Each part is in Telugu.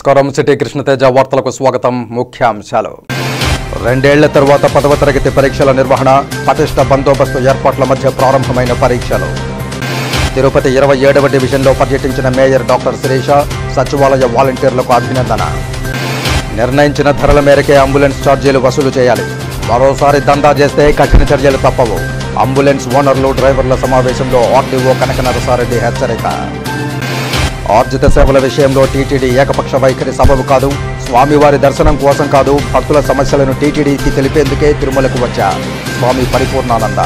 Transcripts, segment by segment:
నమస్కారం సిటీ కృష్ణతేజ వార్తలకు స్వాగతం ముఖ్యాంశాలు రెండేళ్ల తరువాత పదవ తరగతి పరీక్షల నిర్వహణ పటిష్ట బందోబస్తు ఏర్పాట్ల మధ్య ప్రారంభమైన పరీక్షలు తిరుపతి ఇరవై ఏడవ డివిజన్లో పర్యటించిన మేయర్ డాక్టర్ శిరీష సచివాలయ వాలంటీర్లకు అభినందన నిర్ణయించిన ధరల మేరకే అంబులెన్స్ ఛార్జీలు వసూలు చేయాలి మరోసారి దందా చేస్తే కఠిన చర్యలు తప్పవు అంబులెన్స్ ఓనర్లు డ్రైవర్ల సమావేశంలో ఆర్డీఓ కనక నరసారెడ్డి హెచ్చరిక ఆర్జిత సేవల విషయంలో టీటీడీ ఏకపక్ష వైఖరి సబబు కాదు స్వామివారి దర్శనం కోసం కాదు భక్తుల సమస్యలను టీటీడీకి తెలిపేందుకే తిరుమలకు వచ్చా స్వామి పరిపూర్ణానంద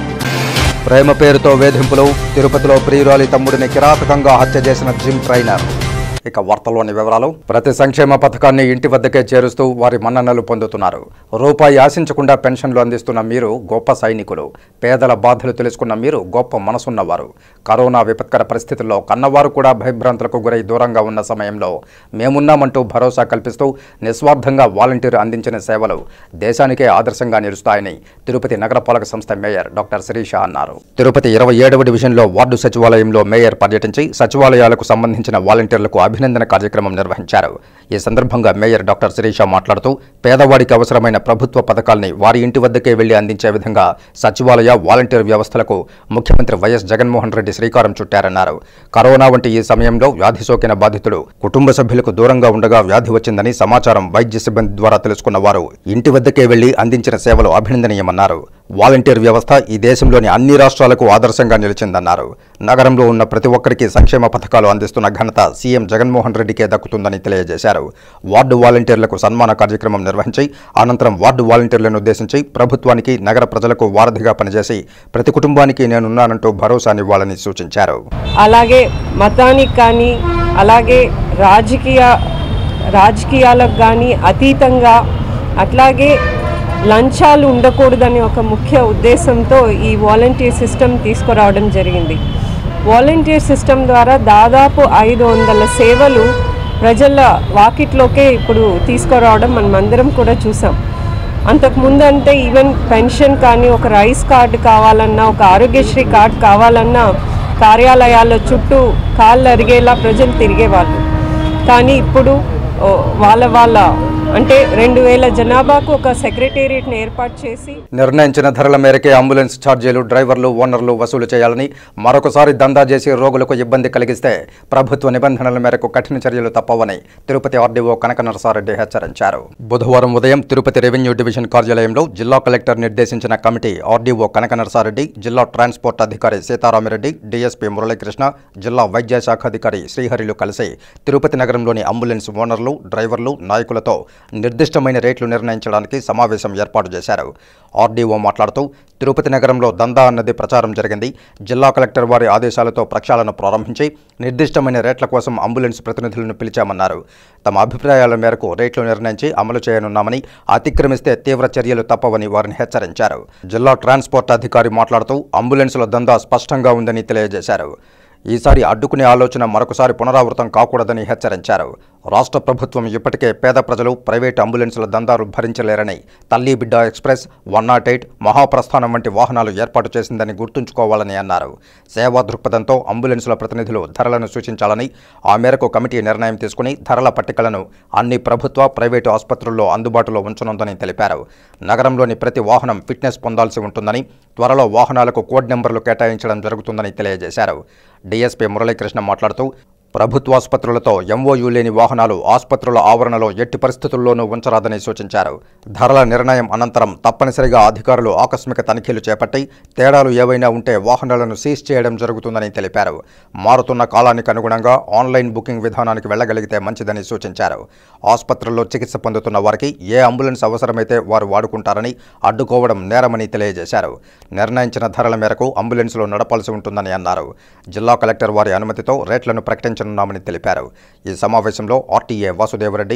ప్రేమ పేరుతో వేధింపులు తిరుపతిలో ప్రియురాలి తమ్ముడిని కిరాతకంగా హత్య చేసిన జిమ్ ట్రైనర్ ఇక వార్తల్లోని వివరాలు ప్రతి సంక్షేమ పథకాన్ని ఇంటి వద్దకే చేరుస్తూ వారి మన్ననలు పొందుతున్నారు రూపాయి ఆశించకుండా పెన్షన్లు అందిస్తున్న మీరు గొప్ప సైనికులు పేదల బాధలు తెలుసుకున్న మీరు గొప్ప మనసున్నవారు కరోనా విపత్కర పరిస్థితుల్లో కన్నవారు కూడా భయభ్రాంతులకు గురై దూరంగా ఉన్న సమయంలో మేమున్నామంటూ భరోసా కల్పిస్తూ నిస్వార్థంగా వాలంటీర్ అందించిన సేవలు దేశానికే ఆదర్శంగా నిలుస్తాయని తిరుపతి నగరపాలక సంస్థ మేయర్ డాక్టర్ శిరీష అన్నారు తిరుపతి ఇరవై ఏడవ డివిజన్లో వార్డు సచివాలయంలో మేయర్ పర్యటించి సచివాలయాలకు సంబంధించిన వాలంటీర్లకు అభినందన కార్యక్రమం నిర్వహించారు ఈ సందర్భంగా మేయర్ డాక్టర్ శిరీష మాట్లాడుతూ పేదవాడికి అవసరమైన ప్రభుత్వ పథకాల్ని వారి ఇంటి వద్దకే వెళ్లి అందించే విధంగా సచివాలయ వాలంటీర్ వ్యవస్థలకు ముఖ్యమంత్రి వైఎస్ జగన్మోహన్ రెడ్డి శ్రీకారం చుట్టారన్నారు కరోనా వంటి ఈ సమయంలో వ్యాధి సోకిన బాధితులు కుటుంబ సభ్యులకు దూరంగా ఉండగా వ్యాధి వచ్చిందని సమాచారం వైద్య సిబ్బంది ద్వారా తెలుసుకున్న వారు ఇంటి వద్దకే వెళ్లి అందించిన సేవలు అభినందనీయమన్నారు వాలంటీర్ వ్యవస్థ ఈ దేశంలోని అన్ని రాష్ట్రాలకు ఆదర్శంగా నిలిచిందన్నారు నగరంలో ఉన్న ప్రతి ఒక్కరికి సంక్షేమ పథకాలు అందిస్తున్న ఘనత సీఎం జగన్మోహన్ రెడ్డికే దక్కుతుందని తెలియజేశారు వార్డు వాలంటీర్లకు సన్మాన కార్యక్రమం నిర్వహించి అనంతరం వార్డు వాలంటీర్లను ఉద్దేశించి ప్రభుత్వానికి నగర ప్రజలకు వారధిగా పనిచేసి ప్రతి కుటుంబానికి నేనున్నానంటూ భరోసానివ్వాలని సూచించారు అలాగే మతానికి కానీ అలాగే రాజకీయ రాజకీయాలకు కానీ అతీతంగా అట్లాగే లంచాలు ఉండకూడదనే ఒక ముఖ్య ఉద్దేశంతో ఈ వాలంటీర్ సిస్టమ్ తీసుకురావడం జరిగింది వాలంటీర్ సిస్టమ్ ద్వారా దాదాపు ఐదు వందల సేవలు ప్రజల వాకిట్లోకే ఇప్పుడు తీసుకురావడం మనం అందరం కూడా చూసాం అంతకుముందు అంటే ఈవెన్ పెన్షన్ కానీ ఒక రైస్ కార్డు కావాలన్నా ఒక ఆరోగ్యశ్రీ కార్డు కావాలన్నా కార్యాలయాల చుట్టూ కాళ్ళు అరిగేలా ప్రజలు తిరిగేవాళ్ళు కానీ ఇప్పుడు ఓ, వాళ్ళ వాళ్ళ అంటే రెండు వేల జనాభాకు ఒక సెక్రటేరియట్ని ఏర్పాటు చేసి నిర్ణయించిన ధరల మేరకే అంబులెన్స్ ఛార్జీలు డ్రైవర్లు ఓనర్లు వసూలు చేయాలని మరొకసారి దందా చేసి రోగులకు ఇబ్బంది కలిగిస్తే ప్రభుత్వ నిబంధనల మేరకు కఠిన చర్యలు తప్పవని తిరుపతి ఆర్డీఓ కనక నరసారెడ్డి హెచ్చరించారు బుధవారం ఉదయం తిరుపతి రెవెన్యూ డివిజన్ కార్యాలయంలో జిల్లా కలెక్టర్ నిర్దేశించిన కమిటీ ఆర్డీఓ కనక నరసారెడ్డి జిల్లా ట్రాన్స్పోర్ట్ అధికారి సీతారామిరెడ్డి డీఎస్పీ మురళీకృష్ణ జిల్లా వైద్య శాఖ అధికారి శ్రీహరిలు కలిసి తిరుపతి నగరంలోని అంబులెన్స్ ఓనర్లు డ్రైవర్లు నాయకులతో నిర్దిష్టమైన రేట్లు నిర్ణయించడానికి సమావేశం ఏర్పాటు చేశారు ఆర్డీఓ మాట్లాడుతూ తిరుపతి నగరంలో దందా అన్నది ప్రచారం జరిగింది జిల్లా కలెక్టర్ వారి ఆదేశాలతో ప్రక్షాళన ప్రారంభించి నిర్దిష్టమైన రేట్ల కోసం అంబులెన్స్ ప్రతినిధులను పిలిచామన్నారు తమ అభిప్రాయాల మేరకు రేట్లు నిర్ణయించి అమలు చేయనున్నామని అతిక్రమిస్తే తీవ్ర చర్యలు తప్పవని వారిని హెచ్చరించారు జిల్లా ట్రాన్స్పోర్ట్ అధికారి మాట్లాడుతూ అంబులెన్సుల దందా స్పష్టంగా ఉందని తెలియజేశారు ఈసారి అడ్డుకునే ఆలోచన మరొకసారి పునరావృతం కాకూడదని హెచ్చరించారు రాష్ట్ర ప్రభుత్వం ఇప్పటికే పేద ప్రజలు ప్రైవేటు అంబులెన్సుల దందాలు భరించలేరని తల్లి బిడ్డ express one nought eight Mahaprasthanam వంటి వాహనాలు ఏర్పాటు చేసిందని గుర్తుంచుకోవాలని అన్నారు సేవా దృక్పథంతో అంబులెన్సుల ప్రతినిధులు ధరలను సూచించాలని ఆ మేరకు కమిటీ నిర్ణయం తీసుకుని ధరల పట్టికలను అన్ని ప్రభుత్వ ప్రైవేటు ఆసుపత్రుల్లో అందుబాటులో ఉంచనుందని తెలిపారు నగరంలోని ప్రతి వాహనం ఫిట్నెస్ పొందాల్సి ఉంటుందని త్వరలో వాహనాలకు కోడ్ నెంబర్లు కేటాయించడం జరుగుతుందని తెలియజేశారు డీఎస్పీ మురళీకృష్ణ మాట్లాడుతూ ప్రభుత్వాసుపత్రులతో ఎంఓయూ లేని వాహనాలు ఆసుపత్రుల ఆవరణలో ఎట్టి పరిస్థితుల్లోనూ ఉంచరాదని సూచించారు ధరల నిర్ణయం అనంతరం తప్పనిసరిగా అధికారులు ఆకస్మిక తనిఖీలు చేపట్టి తేడాలు ఏవైనా ఉంటే వాహనాలను సీజ్ చేయడం జరుగుతుందని తెలిపారు మారుతున్న కాలానికి అనుగుణంగా ఆన్లైన్ బుకింగ్ విధానానికి వెళ్ళగలిగితే మంచిదని సూచించారు ఆసుపత్రుల్లో చికిత్స పొందుతున్న వారికి ఏ అంబులెన్స్ అవసరమైతే వారు వాడుకుంటారని అడ్డుకోవడం నేరమని తెలియజేశారు నిర్ణయించిన ధరల మేరకు అంబులెన్సులు నడపాల్సి ఉంటుందని అన్నారు జిల్లా కలెక్టర్ వారి అనుమతితో రేట్లను ప్రకటించనున్నామని తెలిపారు ఈ సమావేశంలో ఆర్టీఏ వాసుదేవరెడ్డి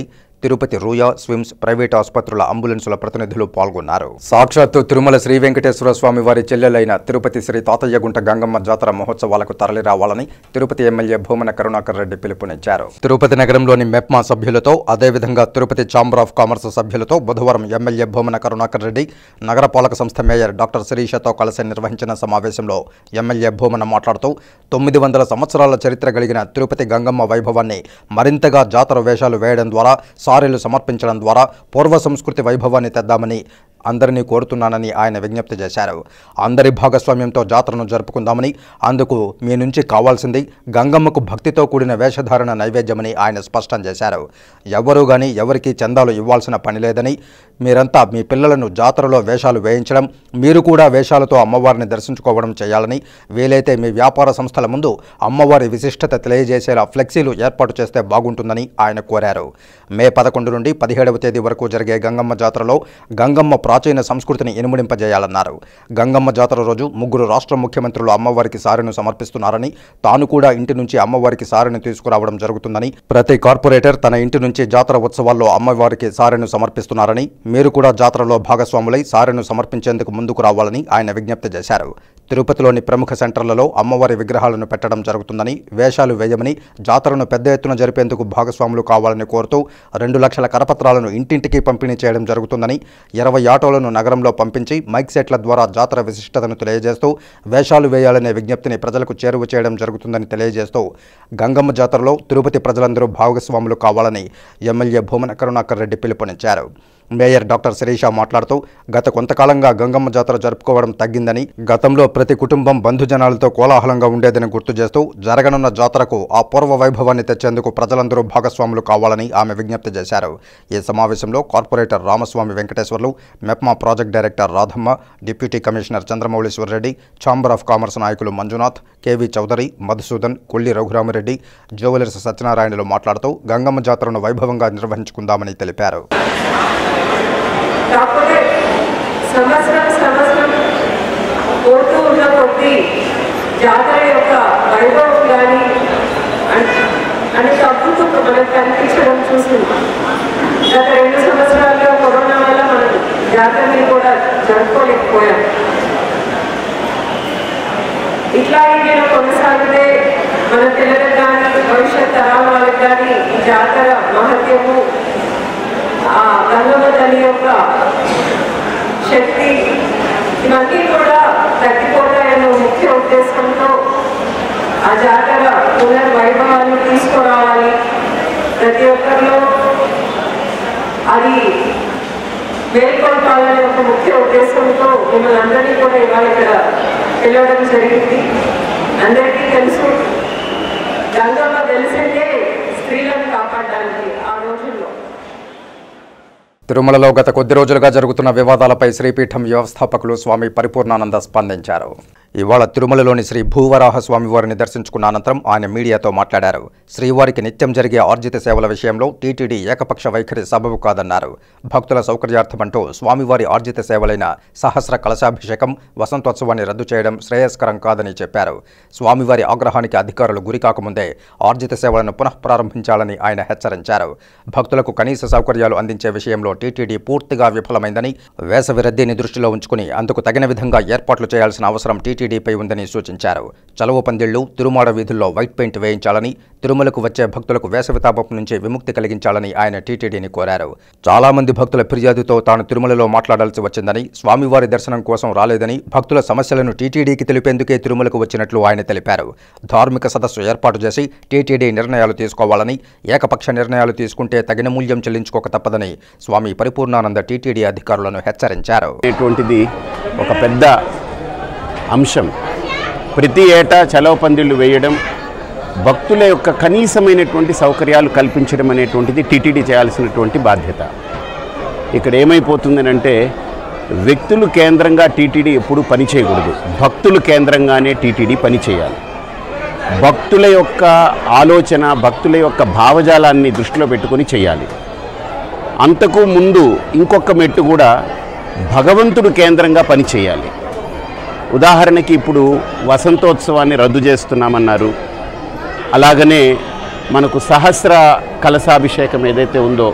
తిరుపతి రూయా స్విమ్స్ ప్రైవేట్ ఆసుపత్రుల అంబులెన్సుల ప్రతినిధులు పాల్గొన్నారు సాక్షాత్తు తిరుమల శ్రీ వెంకటేశ్వర స్వామి వారి చెల్లెలైన తిరుపతి శ్రీ తాతయ్యగుంట గంగమ్మ జాతర మహోత్సవాలకు తరలి రావాలని తిరుపతి ఎమ్మెల్యే భూమన కరుణాకర్ రెడ్డి పిలుపునిచ్చారు తిరుపతి నగరంలోని మెప్మా సభ్యులతో అదేవిధంగా తిరుపతి ఛాంబర్ ఆఫ్ కామర్స్ సభ్యులతో బుధవారం ఎమ్మెల్యే భూమన కరుణాకర్ రెడ్డి నగరపాలక సంస్థ మేయర్ డాక్టర్ శిరీషతో కలిసి నిర్వహించిన సమావేశంలో ఎమ్మెల్యే భూమన మాట్లాడుతూ తొమ్మిది వందల సంవత్సరాల చరిత్ర కలిగిన తిరుపతి గంగమ్మ వైభవాన్ని మరింతగా జాతర వేషాలు వేయడం ద్వారా సారెలు సమర్పించడం ద్వారా పూర్వ సంస్కృతి వైభవాన్ని తెద్దామని అందరినీ కోరుతున్నానని ఆయన విజ్ఞప్తి చేశారు అందరి భాగస్వామ్యంతో జాతరను జరుపుకుందామని అందుకు మీ నుంచి కావాల్సింది గంగమ్మకు భక్తితో కూడిన వేషధారణ నైవేద్యమని ఆయన స్పష్టం చేశారు ఎవరూ గాని ఎవరికీ చందాలు ఇవ్వాల్సిన పని లేదని మీరంతా మీ పిల్లలను జాతరలో వేషాలు వేయించడం మీరు కూడా వేషాలతో అమ్మవారిని దర్శించుకోవడం చేయాలని వీలైతే మీ వ్యాపార సంస్థల ముందు అమ్మవారి విశిష్టత తెలియజేసేలా ఫ్లెక్సీలు ఏర్పాటు చేస్తే బాగుంటుందని ఆయన కోరారు మే పదకొండు నుండి పదిహేడవ తేదీ వరకు జరిగే గంగమ్మ జాతరలో గంగమ్మ ప్రాచీన సంస్కృతిని ఇనుముడింపజేయాలన్నారు గంగమ్మ జాతర రోజు ముగ్గురు రాష్ట్ర ముఖ్యమంత్రులు అమ్మవారికి సారెను సమర్పిస్తున్నారని తాను కూడా ఇంటి నుంచి అమ్మవారికి సారెను తీసుకురావడం జరుగుతుందని ప్రతి కార్పొరేటర్ తన ఇంటి నుంచి జాతర ఉత్సవాల్లో అమ్మవారికి సారెను సమర్పిస్తున్నారని మీరు కూడా జాతరలో భాగస్వాములై సారెను సమర్పించేందుకు ముందుకు రావాలని ఆయన విజ్ఞప్తి చేశారు తిరుపతిలోని ప్రముఖ సెంటర్లలో అమ్మవారి విగ్రహాలను పెట్టడం జరుగుతుందని వేషాలు వేయమని జాతరను పెద్ద ఎత్తున జరిపేందుకు భాగస్వాములు కావాలని కోరుతూ రెండు లక్షల కరపత్రాలను ఇంటింటికి పంపిణీ చేయడం జరుగుతుందని ఇరవై ఆటోలను నగరంలో పంపించి మైక్ సెట్ల ద్వారా జాతర విశిష్టతను తెలియజేస్తూ వేషాలు వేయాలనే విజ్ఞప్తిని ప్రజలకు చేరువ చేయడం జరుగుతుందని తెలియజేస్తూ గంగమ్మ జాతరలో తిరుపతి ప్రజలందరూ భాగస్వాములు కావాలని ఎమ్మెల్యే భూమన కరుణాకర్ రెడ్డి పిలుపునిచ్చారు మేయర్ డాక్టర్ శిరీష మాట్లాడుతూ గత కొంతకాలంగా గంగమ్మ జాతర జరుపుకోవడం తగ్గిందని గతంలో ప్రతి కుటుంబం బంధుజనాలతో కోలాహలంగా ఉండేదని గుర్తు చేస్తూ జరగనున్న జాతరకు ఆ పూర్వ వైభవాన్ని తెచ్చేందుకు ప్రజలందరూ భాగస్వాములు కావాలని ఆమె విజ్ఞప్తి చేశారు ఈ సమావేశంలో corporator Ramaswamy Venkateswarlu MEPMA project director Radhamma deputy commissioner Chandramouleeswar Reddy chamber of commerce నాయకులు మంజునాథ్ కేవీ చౌదరి మధుసూదన్ కొల్లి రఘురామరెడ్డి జోవెలర్స్ సత్యనారాయణలు మాట్లాడుతూ గంగమ్మ జాతరను వైభవంగా నిర్వహించుకుందామని తెలిపారు కాకపోతే సంవత్సరం సంవత్సరం పోతూ ఉన్న కొద్దీ జాతర యొక్క వైభవం కానీ అని తగ్గుతూ మనకు కనిపించడం చూసింది గత రెండు సంవత్సరాల్లో కరోనా వల్ల మనం జాతరని కూడా జరుపుకోలేకపోయాం ఇట్లాగే నేను కొనసాగితే మన పిల్లలకు కానీ భవిష్యత్ తరాల వాళ్ళకి కానీ ఈ జాతర మహత్యము ఆ గంగమ్మ తల్లి యొక్క శక్తి ఇవన్నీ కూడా తగ్గిపోతాయన్న ముఖ్య ఉద్దేశంతో ఆ జాతర పునర్వైభవాన్ని తీసుకురావాలి ప్రతి ఒక్కరిలో అది మేల్కొల్పాలనే ఒక ముఖ్య ఉద్దేశంతో మిమ్మల్ని అందరినీ కూడా ఇవాళ ఇక్కడ పిలవడం జరిగింది అందరికీ తెలుసు గంగమ్మ తెలిసిందే స్త్రీలను కాపాడడానికి ఆ రోజుల్లో తిరుమలలో గత కొద్ది రోజులుగా జరుగుతున్న వివాదాలపై శ్రీపీఠం వ్యవస్థాపకులు స్వామి పరిపూర్ణానంద స్పందించారు ఇవాళ తిరుమలలోని శ్రీ భూవరాహ స్వామి వారిని దర్శించుకున్న అనంతరం ఆయన మీడియాతో మాట్లాడారు శ్రీవారికి నిత్యం జరిగే ఆర్జిత సేవల విషయంలో టీటీడీ ఏకపక్ష వైఖరి సబబు కాదన్నారు భక్తుల సౌకర్యార్థమంటూ స్వామివారి ఆర్జిత సేవలైన సహస్ర కలశాభిషేకం వసంతోత్సవాన్ని రద్దు చేయడం శ్రేయస్కరం కాదని చెప్పారు స్వామివారి ఆగ్రహానికి అధికారులు గురికాకముందే ఆర్జిత సేవలను పునః ప్రారంభించాలని ఆయన హెచ్చరించారు భక్తులకు కనీస సౌకర్యాలు అందించే విషయంలో టీటీడీ పూర్తిగా విఫలమైందని వేసవి రద్దీని దృష్టిలో ఉంచుకుని అందుకు తగిన విధంగా ఏర్పాట్లు చేయాల్సిన అవసరం టీటీడీపై ఉందని సూచించారు చలువ పందిళ్లు తిరుమాడ వీధుల్లో వైట్ పెయింట్ వేయించాలని తిరుమలకు వచ్చే భక్తులకు వేసవి తాపం నుంచి విముక్తి కలిగించాలని ఆయన టీటీడీని కోరారు చాలా మంది భక్తుల ఫిర్యాదుతో తాను తిరుమలలో మాట్లాడాల్సి వచ్చిందని స్వామివారి దర్శనం కోసం రాలేదని భక్తుల సమస్యలను టీటీడీకి తెలిపేందుకే తిరుమలకు వచ్చినట్లు ఆయన తెలిపారు ధార్మిక సదస్సు ఏర్పాటు చేసి టీటీడీ నిర్ణయాలు తీసుకోవాలని ఏకపక్ష నిర్ణయాలు తీసుకుంటే తగిన మూల్యం చెల్లించుకోక తప్పదని స్వామి పరిపూర్ణానంద టీటీడీ అధికారులను హెచ్చరించారు అనేటువంటిది ఒక పెద్ద అంశం ప్రతి ఏటా చలవ పందిళ్ళు వేయడం భక్తుల యొక్క కనీసమైనటువంటి సౌకర్యాలు కల్పించడం అనేటువంటిది టీటీడీ చేయాల్సినటువంటి బాధ్యత ఇక్కడ ఏమైపోతుందనంటే వ్యక్తులు కేంద్రంగా టీటీడీ ఎప్పుడూ పని చేయకూడదు భక్తులు కేంద్రంగానే టీటీడీ పని చేయాలి భక్తుల యొక్క ఆలోచన భక్తుల యొక్క భావజాలాన్ని దృష్టిలో పెట్టుకొని చేయాలి అంతకు ముందు ఇంకొక మెట్టు కూడా భగవంతుడు కేంద్రంగా పనిచేయాలి ఉదాహరణకి ఇప్పుడు వసంతోత్సవాన్ని రద్దు చేస్తున్నామన్నారు అలాగనే మనకు సహస్ర కలశాభిషేకం ఏదైతే ఉందో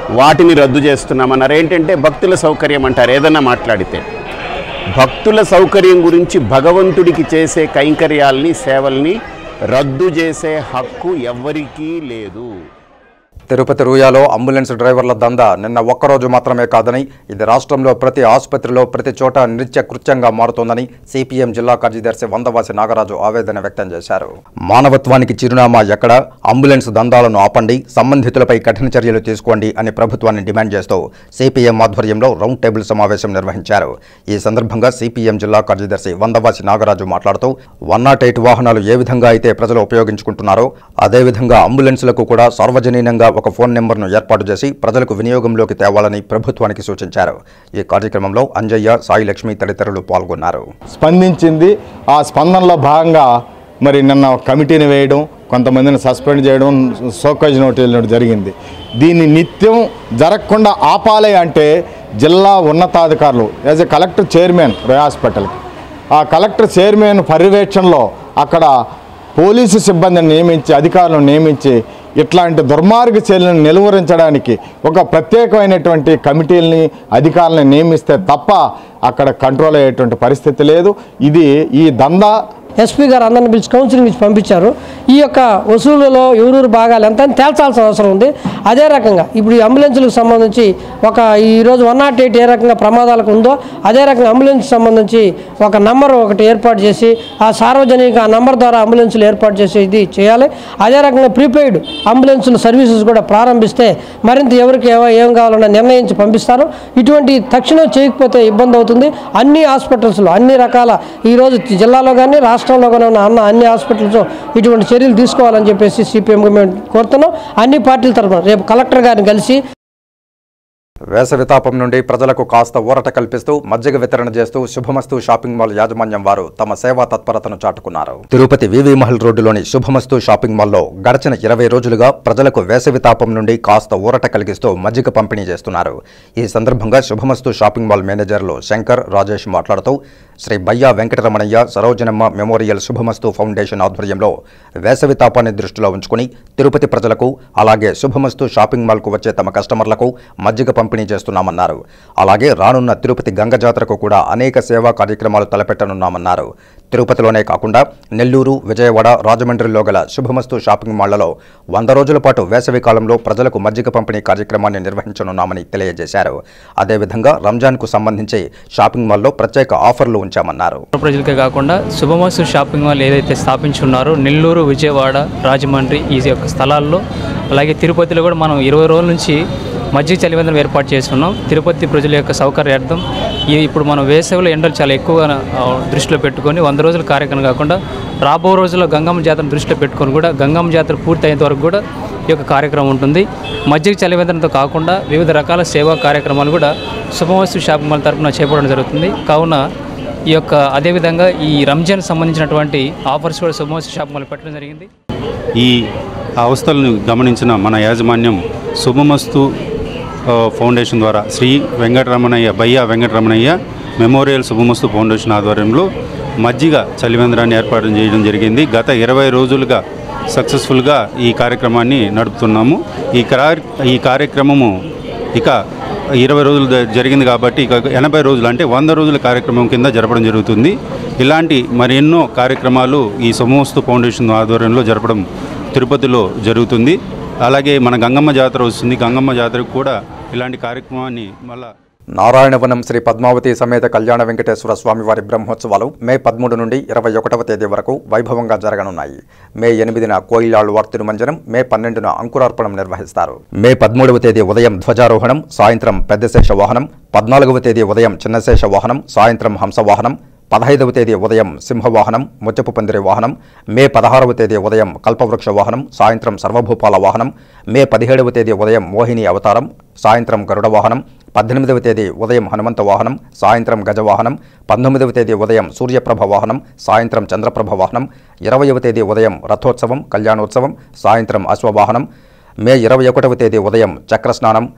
వాటిని రద్దు చేస్తున్నామన్నారు ఏంటంటే భక్తుల సౌకర్యం అంటారు ఏదన్నా మాట్లాడితే భక్తుల సౌకర్యం గురించి భగవంతుడికి చేసే కైంకర్యాల్ని సేవల్ని రద్దు చేసే హక్కు ఎవ్వరికీ లేదు తిరుపతి రూయాలో అంబులెన్స్ డ్రైవర్ల దందా నిన్న ఒక్కరోజు మాత్రమే కాదని ఇది రాష్ట్రంలో ప్రతి ఆసుపత్రిలో ప్రతి చోట నిత్య కృత్యంగా మారుతోందని సిపిఎం జిల్లా కార్యదర్శి వందవాసి నాగరాజు ఆవేదన వ్యక్తం చేశారు మానవత్వానికి చిరునామా ఎక్కడ అంబులెన్స్ దందాలను ఆపండి సంబంధితులపై కఠిన చర్యలు తీసుకోండి అని ప్రభుత్వాన్ని డిమాండ్ చేస్తూ సిపిఎం ఆధ్వర్యంలో రౌండ్ టేబుల్ సమావేశం నిర్వహించారు ఈ సందర్భంగా సిపిఎం జిల్లా కార్యదర్శి వందవాసి నాగరాజు మాట్లాడుతూ వన్ నాట్ ఎయిట్ వాహనాలు ఏ విధంగా అయితే ప్రజలు ఉపయోగించుకుంటున్నారో అదేవిధంగా అంబులెన్సులకు కూడా సార్వజనీనంగా ఒక ఫోన్ నెంబర్ను ఏర్పాటు చేసి ప్రజలకు వినియోగంలోకి తేవాలని ప్రభుత్వానికి సూచించారు ఈ కార్యక్రమంలో అంజయ్య సాయి లక్ష్మి తదితరులు పాల్గొన్నారు స్పందించింది ఆ స్పందనలో భాగంగా మరి నిన్న ఒక కమిటీని వేయడం కొంతమందిని సస్పెండ్ చేయడం సోకాజ్ నోటీసులు జరిగింది దీన్ని నిత్యం జరగకుండా ఆపాలి అంటే జిల్లా ఉన్నతాధికారులు యాజ్ ఎ కలెక్టర్ చైర్మన్ రే హాస్పిటల్కి ఆ కలెక్టర్ చైర్మన్ పర్యవేక్షణలో అక్కడ పోలీసు సిబ్బందిని నియమించి అధికారులను నియమించి ఇట్లాంటి దుర్మార్గ చర్యలను నిలువరించడానికి ఒక ప్రత్యేకమైనటువంటి కమిటీలని అధికారులను నియమిస్తే తప్ప అక్కడ కంట్రోల్ అయ్యేటువంటి పరిస్థితి లేదు ఇది ఈ దందా ఎస్పీ గారు అందరిని పిలిచి కౌన్సిలింగ్ ఇచ్చి పంపించారు ఈ యొక్క వసూలులో ఎవరూరు భాగాలు ఎంత అని తేల్చాల్సిన అవసరం ఉంది అదే రకంగా ఇప్పుడు ఈ అంబులెన్సులకు సంబంధించి ఒక ఈరోజు వన్ నాట్ ఎయిట్ ఏ రకంగా ప్రమాదాలకు ఉందో అదే రకంగా అంబులెన్స్ సంబంధించి ఒక నంబర్ ఒకటి ఏర్పాటు చేసి ఆ సార్వజనిక ఆ నంబర్ ద్వారా అంబులెన్సులు ఏర్పాటు చేసి ఇది చేయాలి అదే రకంగా ప్రీపెయిడ్ అంబులెన్సుల సర్వీసెస్ కూడా ప్రారంభిస్తే మరింత ఎవరికి ఏవ- ఏం కావాలన్నా నిర్ణయించి పంపిస్తారు ఇటువంటి తక్షణం చేయకపోతే ఇబ్బంది అవుతుంది అన్ని హాస్పిటల్స్లో అన్ని రకాల ఈరోజు జిల్లాలో కానీ రాష్ట్రంలో కానీ ఉన్న అన్న అన్ని హాస్పిటల్స్ ఇటువంటి చర్యలు తీసుకోవాలని చెప్పేసి సిపిఎంగా మేము కోరుతున్నాం అన్ని పార్టీల తరఫున రేపు కలెక్టర్ గారిని కలిసి వేసవి తాపం నుండి ప్రజలకు కాస్త ఊరట కల్పిస్తూ మజ్జిగ వితరణ చేస్తూ శుభమస్తు షాపింగ్ మాల్ యాజమాన్యం వారు తమ సేవా తత్పరతను చాటుకున్నారు తిరుపతి వివి మహల్ రోడ్డులోని శుభమస్తు షాపింగ్ మాల్లో గడిచిన ఇరవై రోజులుగా ప్రజలకు వేసవి తాపం నుండి కాస్త ఊరట కలిగిస్తూ మజ్జిగ పంపిణీ చేస్తున్నారు ఈ సందర్భంగా శుభమస్తు షాపింగ్ మాల్ మేనేజర్లు శంకర్ రాజేష్ మాట్లాడుతూ శ్రీ బయ్యా వెంకటరమణయ్య సరోజనమ్మ మెమోరియల్ శుభమస్తు ఫౌండేషన్ ఆధ్వర్యంలో వేసవి తాపాన్ని దృష్టిలో ఉంచుకుని తిరుపతి ప్రజలకు అలాగే శుభమస్తు షాపింగ్ మాల్కు వచ్చే తమ కస్టమర్లకు మజ్జిగ పంపిణీ చేస్తున్నామన్నారు అలాగే రానున్న తిరుపతి గంగ జాతరకు కూడా అనేక సేవా కార్యక్రమాలు తలపెట్టనున్నామన్నారు తిరుపతిలోనే కాకుండా నెల్లూరు విజయవాడ రాజమండ్రిలో గల శుభమస్తు షాపింగ్ మాళ్లలో వంద రోజుల పాటు వేసవి కాలంలో ప్రజలకు మజ్జిగ పంపిణీ కార్యక్రమాన్ని నిర్వహించనున్నామని తెలియజేశారు అదేవిధంగా రంజాన్కు సంబంధించి షాపింగ్ మాల్లో ప్రత్యేక ఆఫర్లు ఉంచామన్నారు ప్రజలకే కాకుండా శుభమస్తు షాపింగ్ మాల్ ఏదైతే స్థాపించున్నారో నెల్లూరు విజయవాడ రాజమండ్రి ఈ యొక్క స్థలాల్లో అలాగే తిరుపతిలో కూడా మనం ఇరవై రోజుల నుంచి మజ్జిగ చలివేంద్రం ఏర్పాటు చేస్తున్నాం తిరుపతి ప్రజల యొక్క సౌకర్యార్థం ఈ ఇప్పుడు మనం వేసవిలో ఎండలు చాలా ఎక్కువగా ఆ, దృష్టిలో పెట్టుకొని వంద రోజుల కార్యక్రమం కాకుండా రాబో రోజుల్లో గంగమ్మ జాతర దృష్టిలో పెట్టుకొని కూడా గంగమ్మ జాతర పూర్తి అయ్యేంత వరకు కూడా ఈ యొక్క కార్యక్రమం ఉంటుంది మజ్జిగ చలివేంద్రంతో కాకుండా వివిధ రకాల సేవా కార్యక్రమాలు కూడా శుభమస్తు షాపింగ్ మాల్ తరఫున చేపట్టడం జరుగుతుంది కావున ఈ యొక్క అదేవిధంగా ఈ రంజాన్ సంబంధించినటువంటి ఆఫర్స్ కూడా శుభమస్తు షాపింగ్ మాల్ పెట్టడం జరిగింది ఈ అవస్థలను గమనించిన మన యాజమాన్యం శుభమస్తు ఆ, ఫౌండేషన్ ద్వారా శ్రీ వెంకటరమణయ్య బయ్య వెంకటరమణయ్య మెమోరియల్ శుభమస్తు ఫౌండేషన్ ఆధ్వర్యంలో మజ్జిగ చలివేంద్రాన్ని ఏర్పాటు చేయడం జరిగింది గత ఇరవై రోజులుగా సక్సెస్ఫుల్గా ఈ కార్యక్రమాన్ని నడుపుతున్నాము ఈ కార్ ఈ కార్యక్రమము ఇక ఇరవై రోజులు జ- జరిగింది కాబట్టి ఇక ఎనభై రోజులు అంటే వంద రోజుల కార్యక్రమం కింద జరపడం జరుగుతుంది ఇలాంటి మరెన్నో కార్యక్రమాలు ఈ సమోస్తు ఫౌండేషన్ ఆధ్వర్యంలో జరపడం తిరుపతిలో జరుగుతుంది అలాగే మన గంగమ్మ జాతర వస్తుంది గంగమ్మ జాతరకు కూడా ఇలాంటి కార్యక్రమాన్ని మళ్ళా నారాయణవనం శ్రీ పద్మావతి సమేత కళ్యాణ వెంకటేశ్వర స్వామివారి బ్రహ్మోత్సవాలు మే పదమూడు నుండి ఇరవై ఒకటవ తేదీ వరకు వైభవంగా జరగనున్నాయి మే ఎనిమిదిన కోయిలాళ్వార్ తిరుమంజనం మే పన్నెండున అంకురార్పణం నిర్వహిస్తారు మే పదమూడవ తేదీ ఉదయం ధ్వజారోహణం సాయంత్రం పెద్దశేష వాహనం పద్నాలుగవ తేదీ ఉదయం చిన్నశేష వాహనం సాయంత్రం హంస వాహనం పదహైదవ తేదీ ఉదయం సింహవాహనం ముచ్చపు పందిరి వాహనం మే పదహారవ తేదీ ఉదయం కల్పవృక్ష వాహనం సాయంత్రం సర్వభూపాల వాహనం మే పదిహేడవ తేదీ ఉదయం మోహిని అవతారం సాయంత్రం గరుడ వాహనం పద్దెనిమిదవ తేదీ ఉదయం హనుమంత వాహనం సాయంత్రం గజవాహనం పంతొమ్మిదవ తేదీ ఉదయం సూర్యప్రభ వాహనం సాయంత్రం చంద్రప్రభ వాహనం ఇరవయవ తేదీ ఉదయం రథోత్సవం కళ్యాణోత్సవం సాయంత్రం అశ్వవాహనం మే ఇరవై ఒకటవ తేదీ ఉదయం చక్రస్నానం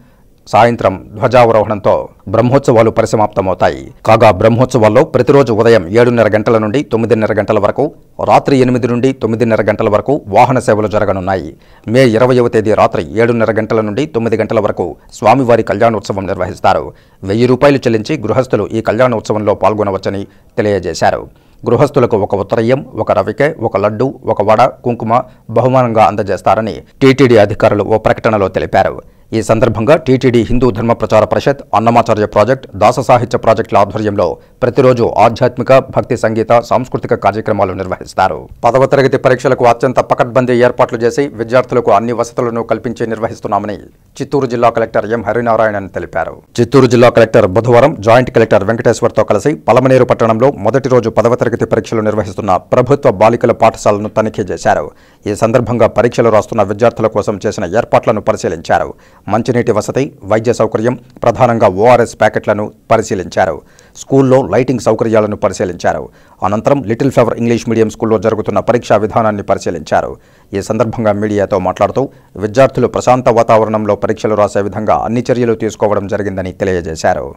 సాయంత్రం ధ్వజావరోహణంతో బ్రహ్మోత్సవాలు పరిసమాప్తమవుతాయి కాగా బ్రహ్మోత్సవాల్లో ప్రతిరోజు ఉదయం ఏడున్నర గంటల నుండి తొమ్మిదిన్నర గంటల వరకు రాత్రి ఎనిమిది నుండి తొమ్మిదిన్నర గంటల వరకు వాహన సేవలు జరగనున్నాయి మే ఇరవయవ తేదీ రాత్రి ఏడున్నర గంటల నుండి తొమ్మిది గంటల వరకు స్వామివారి కళ్యాణోత్సవం నిర్వహిస్తారు వెయ్యి రూపాయలు చెల్లించి గృహస్థులు ఈ కళ్యాణోత్సవంలో పాల్గొనవచ్చని తెలియజేశారు గృహస్థులకు ఒక ఉత్తరయ్యం ఒక రవికె ఒక లడ్డు ఒక వడ కుంకుమ బహుమానంగా అందజేస్తారని టీటీడీ అధికారులు ఓ ప్రకటనలో తెలిపారు ఈ సందర్భంగా టీటీడీ హిందూ ధర్మ ప్రచార పరిషత్ అన్నమాచార్య ప్రాజెక్ట్ దాస సాహిత్య ప్రాజెక్టుల ఆధ్వర్యంలో ప్రతిరోజు ఆధ్యాత్మిక భక్తి సంగీత సాంస్కృతిక కార్యక్రమాలు నిర్వహిస్తారు పదవ తరగతి పరీక్షలకు అత్యంత పకడ్బందీ ఏర్పాట్లు చేసి విద్యార్థులకు అన్ని వసతులను కల్పించి నిర్వహిస్తున్నామని చిత్తూరు జిల్లా కలెక్టర్ ఎం హరినారాయణన్ తెలిపారు చిత్తూరు జిల్లా కలెక్టర్ బుధవారం జాయింట్ కలెక్టర్ వెంకటేశ్వర్తో కలిసి పలమనేరు పట్టణంలో మొదటి రోజు పదవ తరగతి పరీక్షలు నిర్వహిస్తున్న ప్రభుత్వ బాలికల పాఠశాలను తనిఖీ చేశారు ఈ సందర్భంగా పరీక్షలు రాస్తున్న విద్యార్థుల కోసం చేసిన ఏర్పాట్లను పరిశీలించారు మంచినీటి వసతి వైద్య సౌకర్యం ప్రధానంగా ఓఆర్ఎస్ ప్యాకెట్లను పరిశీలించారు స్కూల్లో లైటింగ్ సౌకర్యాలను పరిశీలించారు అనంతరం లిటిల్ ఫ్లవర్ ఇంగ్లీష్ మీడియం స్కూల్లో జరుగుతున్న పరీక్షా విధానాన్ని పరిశీలించారు ఈ సందర్భంగా మీడియాతో మాట్లాడుతూ విద్యార్థులు ప్రశాంత వాతావరణంలో పరీక్షలు రాసే విధంగా అన్ని చర్యలు తీసుకోవడం జరిగిందని తెలియజేశారు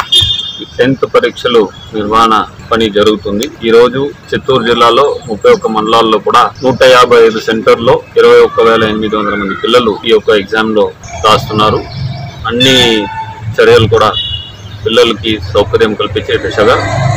ఈ టెన్త్ పరీక్షలు నిర్వహణ పని జరుగుతుంది ఈ రోజు చిత్తూరు జిల్లాలో ముప్పై ఒక్క మండలాల్లో కూడా నూట యాభై ఐదు సెంటర్లో ఇరవై ఒక్క వేల ఎనిమిది వందల మంది పిల్లలు ఈ యొక్క ఎగ్జామ్ లో రాస్తున్నారు అన్ని చర్యలు కూడా పిల్లలకి సౌకర్యం కల్పించే దిశగా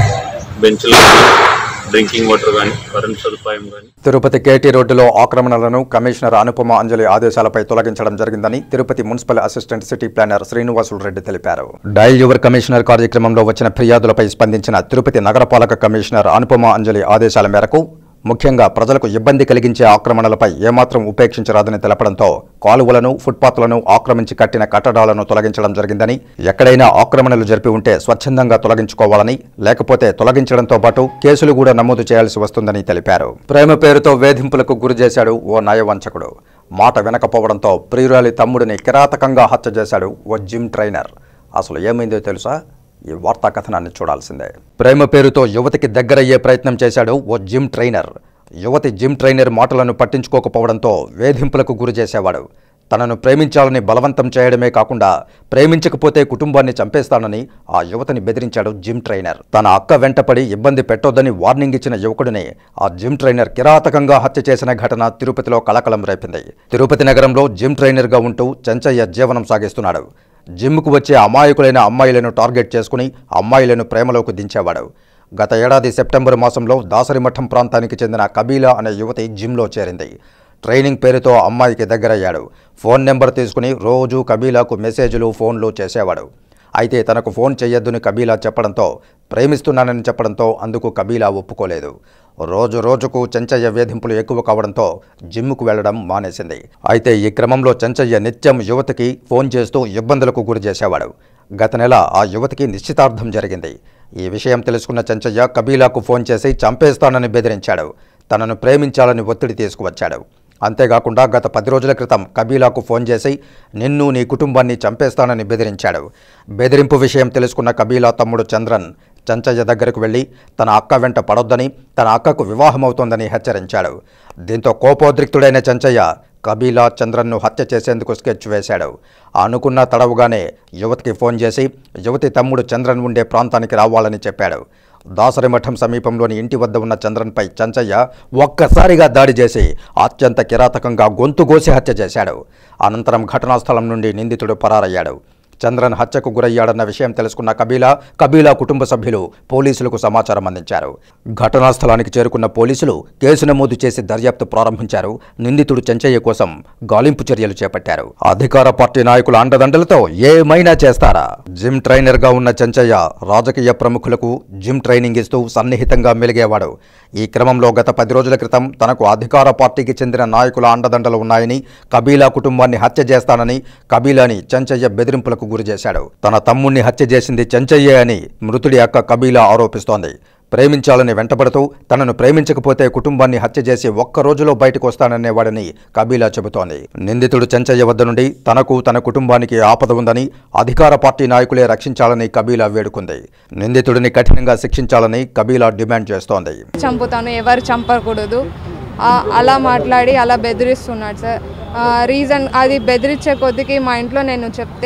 బెంచ్లు డ్రింకింగ్ వాటర్ కానీ కరెంట్ సదుపాయం కానీ తిరుపతి కేటీ రోడ్డులో ఆక్రమణలను కమిషనర్ అనుపమ అంజలి ఆదేశాలపై తొలగించడం జరిగిందని Tirupati municipal assistant city planner Srinivasulu Reddy తెలిపారు డైల్ యువర్ కమిషనర్ కార్యక్రమంలో వచ్చిన ఫిర్యాదులపై స్పందించిన తిరుపతి నగరపాలక కమిషనర్ అనుపమ అంజలి ఆదేశాల మేరకు ముఖ్యంగా ప్రజలకు ఇబ్బంది కలిగించే ఆక్రమణలపై ఏమాత్రం ఉపేక్షించరాదని తెలపడంతో కాలువలను ఫుట్పాత్లను ఆక్రమించి కట్టిన కట్టడాలను తొలగించడం జరిగిందని ఎక్కడైనా ఆక్రమణలు జరిపి ఉంటే స్వచ్ఛందంగా తొలగించుకోవాలని లేకపోతే తొలగించడంతో పాటు కేసులు కూడా నమోదు చేయాల్సి వస్తుందని తెలిపారు ప్రేమ పేరుతో వేధింపులకు గురి చేశాడు ఓ నయవంచకుడు మాట వినకపోవడంతో ప్రియురాలి తమ్ముడిని కిరాతకంగా హత్య చేశాడు ఓ జిమ్ ట్రైనర్ అసలు ఏమైందో తెలుసా ఈ వార్తా కథనాన్ని చూడాల్సిందే ప్రేమ పేరుతో యువతికి దగ్గరయ్యే ప్రయత్నం చేశాడు ఓ జిమ్ ట్రైనర్ యువతి జిమ్ ట్రైనర్ మాటలను పట్టించుకోకపోవడంతో వేధింపులకు గురి చేసేవాడు తనను ప్రేమించాలని బలవంతం చేయడమే కాకుండా ప్రేమించకపోతే కుటుంబాన్ని చంపేస్తానని ఆ యువతిని బెదిరించాడు జిమ్ ట్రైనర్ తన అక్క వెంటపడి ఇబ్బంది పెట్టొద్దని వార్నింగ్ ఇచ్చిన యువకుడిని ఆ జిమ్ ట్రైనర్ కిరాతకంగా హత్య చేసిన ఘటన తిరుపతిలో కలకలం రేపింది తిరుపతి నగరంలో జిమ్ ట్రైనర్గా ఉంటూ చెంచయ్య జీవనం సాగిస్తున్నాడు జిమ్కు వచ్చే అమాయకులైన అమ్మాయిలను టార్గెట్ చేసుకుని అమ్మాయిలను ప్రేమలోకి దించేవాడు గత ఏడాది సెప్టెంబర్ మాసంలో దాసరిమఠం ప్రాంతానికి చెందిన కబీలా అనే యువతి జిమ్లో చేరింది ట్రైనింగ్ పేరుతో అమ్మాయికి దగ్గరయ్యాడు ఫోన్ నెంబర్ తీసుకుని రోజు కబీలాకు మెసేజ్లు ఫోన్లు చేసేవాడు అయితే తనకు ఫోన్ చేయొద్దని కబీలా చెప్పడంతో ప్రేమిస్తున్నానని చెప్పడంతో అందుకు కబీలా ఒప్పుకోలేదు రోజు రోజుకు చెంచయ్య వేధింపులు ఎక్కువ కావడంతో జిమ్కు వెళ్లడం మానేసింది అయితే ఈ క్రమంలో చెంచయ్య నిత్యం యువతికి ఫోన్ చేస్తూ ఇబ్బందులకు గురి చేసేవాడు గత నెల ఆ యువతికి నిశ్చితార్థం జరిగింది ఈ విషయం తెలుసుకున్న చెంచయ్య కబీలాకు ఫోన్ చేసి చంపేస్తానని బెదిరించాడు తనను ప్రేమించాలని ఒత్తిడి తీసుకువచ్చాడు అంతేకాకుండా గత పది రోజుల క్రితం కబీలాకు ఫోన్ చేసి నిన్ను నీ కుటుంబాన్ని చంపేస్తానని బెదిరించాడు బెదిరింపు విషయం తెలుసుకున్న కబీలా తమ్ముడు చంద్రన్ చంచయ్య దగ్గరకు వెళ్లి తన అక్క వెంట పడొద్దని తన అక్కకు వివాహమవుతోందని హెచ్చరించాడు దీంతో కోపోద్రిక్తుడైన చంచయ్య కబీలా చంద్రన్ను హత్య చేసేందుకు స్కెచ్ వేశాడు అనుకున్న తడవుగానే యువతికి ఫోన్ చేసి యువతి తమ్ముడు చంద్రన్ ఉండే ప్రాంతానికి రావాలని చెప్పాడు దాసరిమఠం సమీపంలోని ఇంటి వద్ద ఉన్న చంద్రన్పై చంచయ్య ఒక్కసారిగా దాడి చేసి అత్యంత కిరాతకంగా గొంతు కోసి హత్య చేశాడు అనంతరం ఘటనా స్థలం నుండి నిందితుడు పరారయ్యాడు చంద్రన్ హత్యకు గురయ్యాడన్న విషయం తెలుసుకున్న కబీలా కబీలా కుటుంబ సభ్యులు పోలీసులకు సమాచారం అందించారు ఘటనా స్థలానికి చేరుకున్న పోలీసులు కేసు నమోదు చేసి దర్యాప్తు ప్రారంభించారు నిందితుడు చెంచయ్య కోసం గాలింపు చర్యలు చేపట్టారు అధికార పార్టీ నాయకుల అండదండలతో ఏమైనా చేస్తారా జిమ్ ట్రైనర్ గా ఉన్న చెంచయ్య రాజకీయ ప్రముఖులకు జిమ్ ట్రైనింగ్ ఇస్తూ సన్నిహితంగా మెలిగేవాడు ఈ క్రమంలో గత పది రోజుల క్రితం తనకు అధికార పార్టీకి చెందిన నాయకుల అండదండలు ఉన్నాయని కబీలా కుటుంబాన్ని హత్య చేస్తానని కబీలాని చెంచయ్య బెదిరింపులకు గురి చేశాడు తన తమ్ముణ్ణి హత్య చేసింది చెంచయ్యే అని మృతుడి అక్క కబీలా ఆరోపిస్తోంది ప్రేమించాలని వెంటబడుతూ తనను ప్రేమించకపోతే కుటుంబాన్ని హత్య చేసి ఒక్క రోజులో బయటకు వస్తాననేవాడని కబీలా చెబుతోంది నిందితుడు చెంచయ్య వద్ద నుండి తనకు తన కుటుంబానికి ఆపద ఉందని అధికార పార్టీ నాయకులే రక్షించాలని కబీలా వేడుకుంది నిందితుడిని కఠినంగా శిక్షించాలని కబీలా డిమాండ్ చేస్తోంది చంపుతాను ఎవరు చంపకూడదు ఆ, అలా మాట్లాడి అలా బెదిరిస్తున్నాడు సార్ రీజన్ అది బెదిరించే కొద్దికి మా ఇంట్లో నేను చెప్తే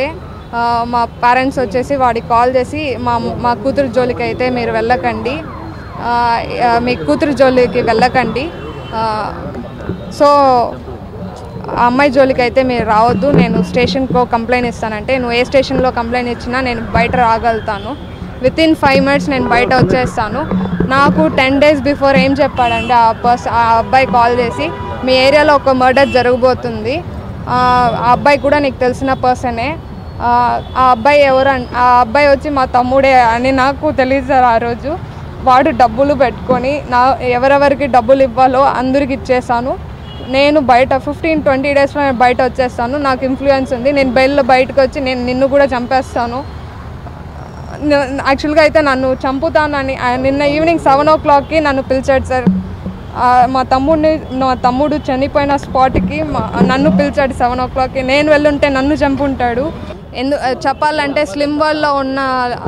ఆ, మా పేరెంట్స్ వచ్చేసి వాడికి కాల్ చేసి మా మా కూతురు జోలికి అయితే మీరు వెళ్ళకండి ఆ, ఆ, మీ కూతురు జోలికి వెళ్ళకండి ఆ, సో ఆ అమ్మాయి జోలికి అయితే మీరు రావద్దు నేను స్టేషన్కో కంప్లైంట్ ఇస్తానంటే నువ్వు ఏ స్టేషన్లో కంప్లైంట్ ఇచ్చినా నేను బయట రాగలుగుతాను విత్ ఇన్ ఫైవ్ మినిట్స్ నేను బయట వచ్చేస్తాను నాకు టెన్ డేస్ బిఫోర్ ఏం చెప్పాడంటే ఆ పర్స్ ఆ అబ్బాయి కాల్ చేసి మీ ఏరియాలో ఒక మర్డర్ జరగబోతుంది ఆ ఆ అబ్బాయి కూడా నీకు తెలిసిన పర్సనే ఆ ఆ అబ్బాయి ఎవరు అన్- ఆ అబ్బాయి వచ్చి మా తమ్ముడే అని నాకు తెలియదు సార్ ఆ రోజు వాడు డబ్బులు పెట్టుకొని నా ఎవరెవరికి డబ్బులు ఇవ్వాలో అందరికి ఇచ్చేసాను నేను బయట ఫిఫ్టీన్ ట్వంటీ డేస్లో నేను బయట వచ్చేస్తాను నాకు ఇన్ఫ్లుయెన్స్ ఉంది నేను బెయిల్లో బయటకు వచ్చి నేను నిన్ను కూడా చంపేస్తాను యాక్చువల్గా అయితే నన్ను చంపుతానని ఆ నిన్న ఈవినింగ్ సెవెన్ ఓ క్లాక్కి నన్ను పిలిచాడు సార్ ఆ, మా తమ్ముడిని మా తమ్ముడు చనిపోయిన స్పాట్కి మా నన్ను పిలిచాడు సెవెన్ ఓ క్లాక్కి నేను వెళ్ళుంటే నన్ను చంపుంటాడు ఎందు ఆ, చెప్పాలంటే స్లిమ్ వరల్డ్లో ఉన్న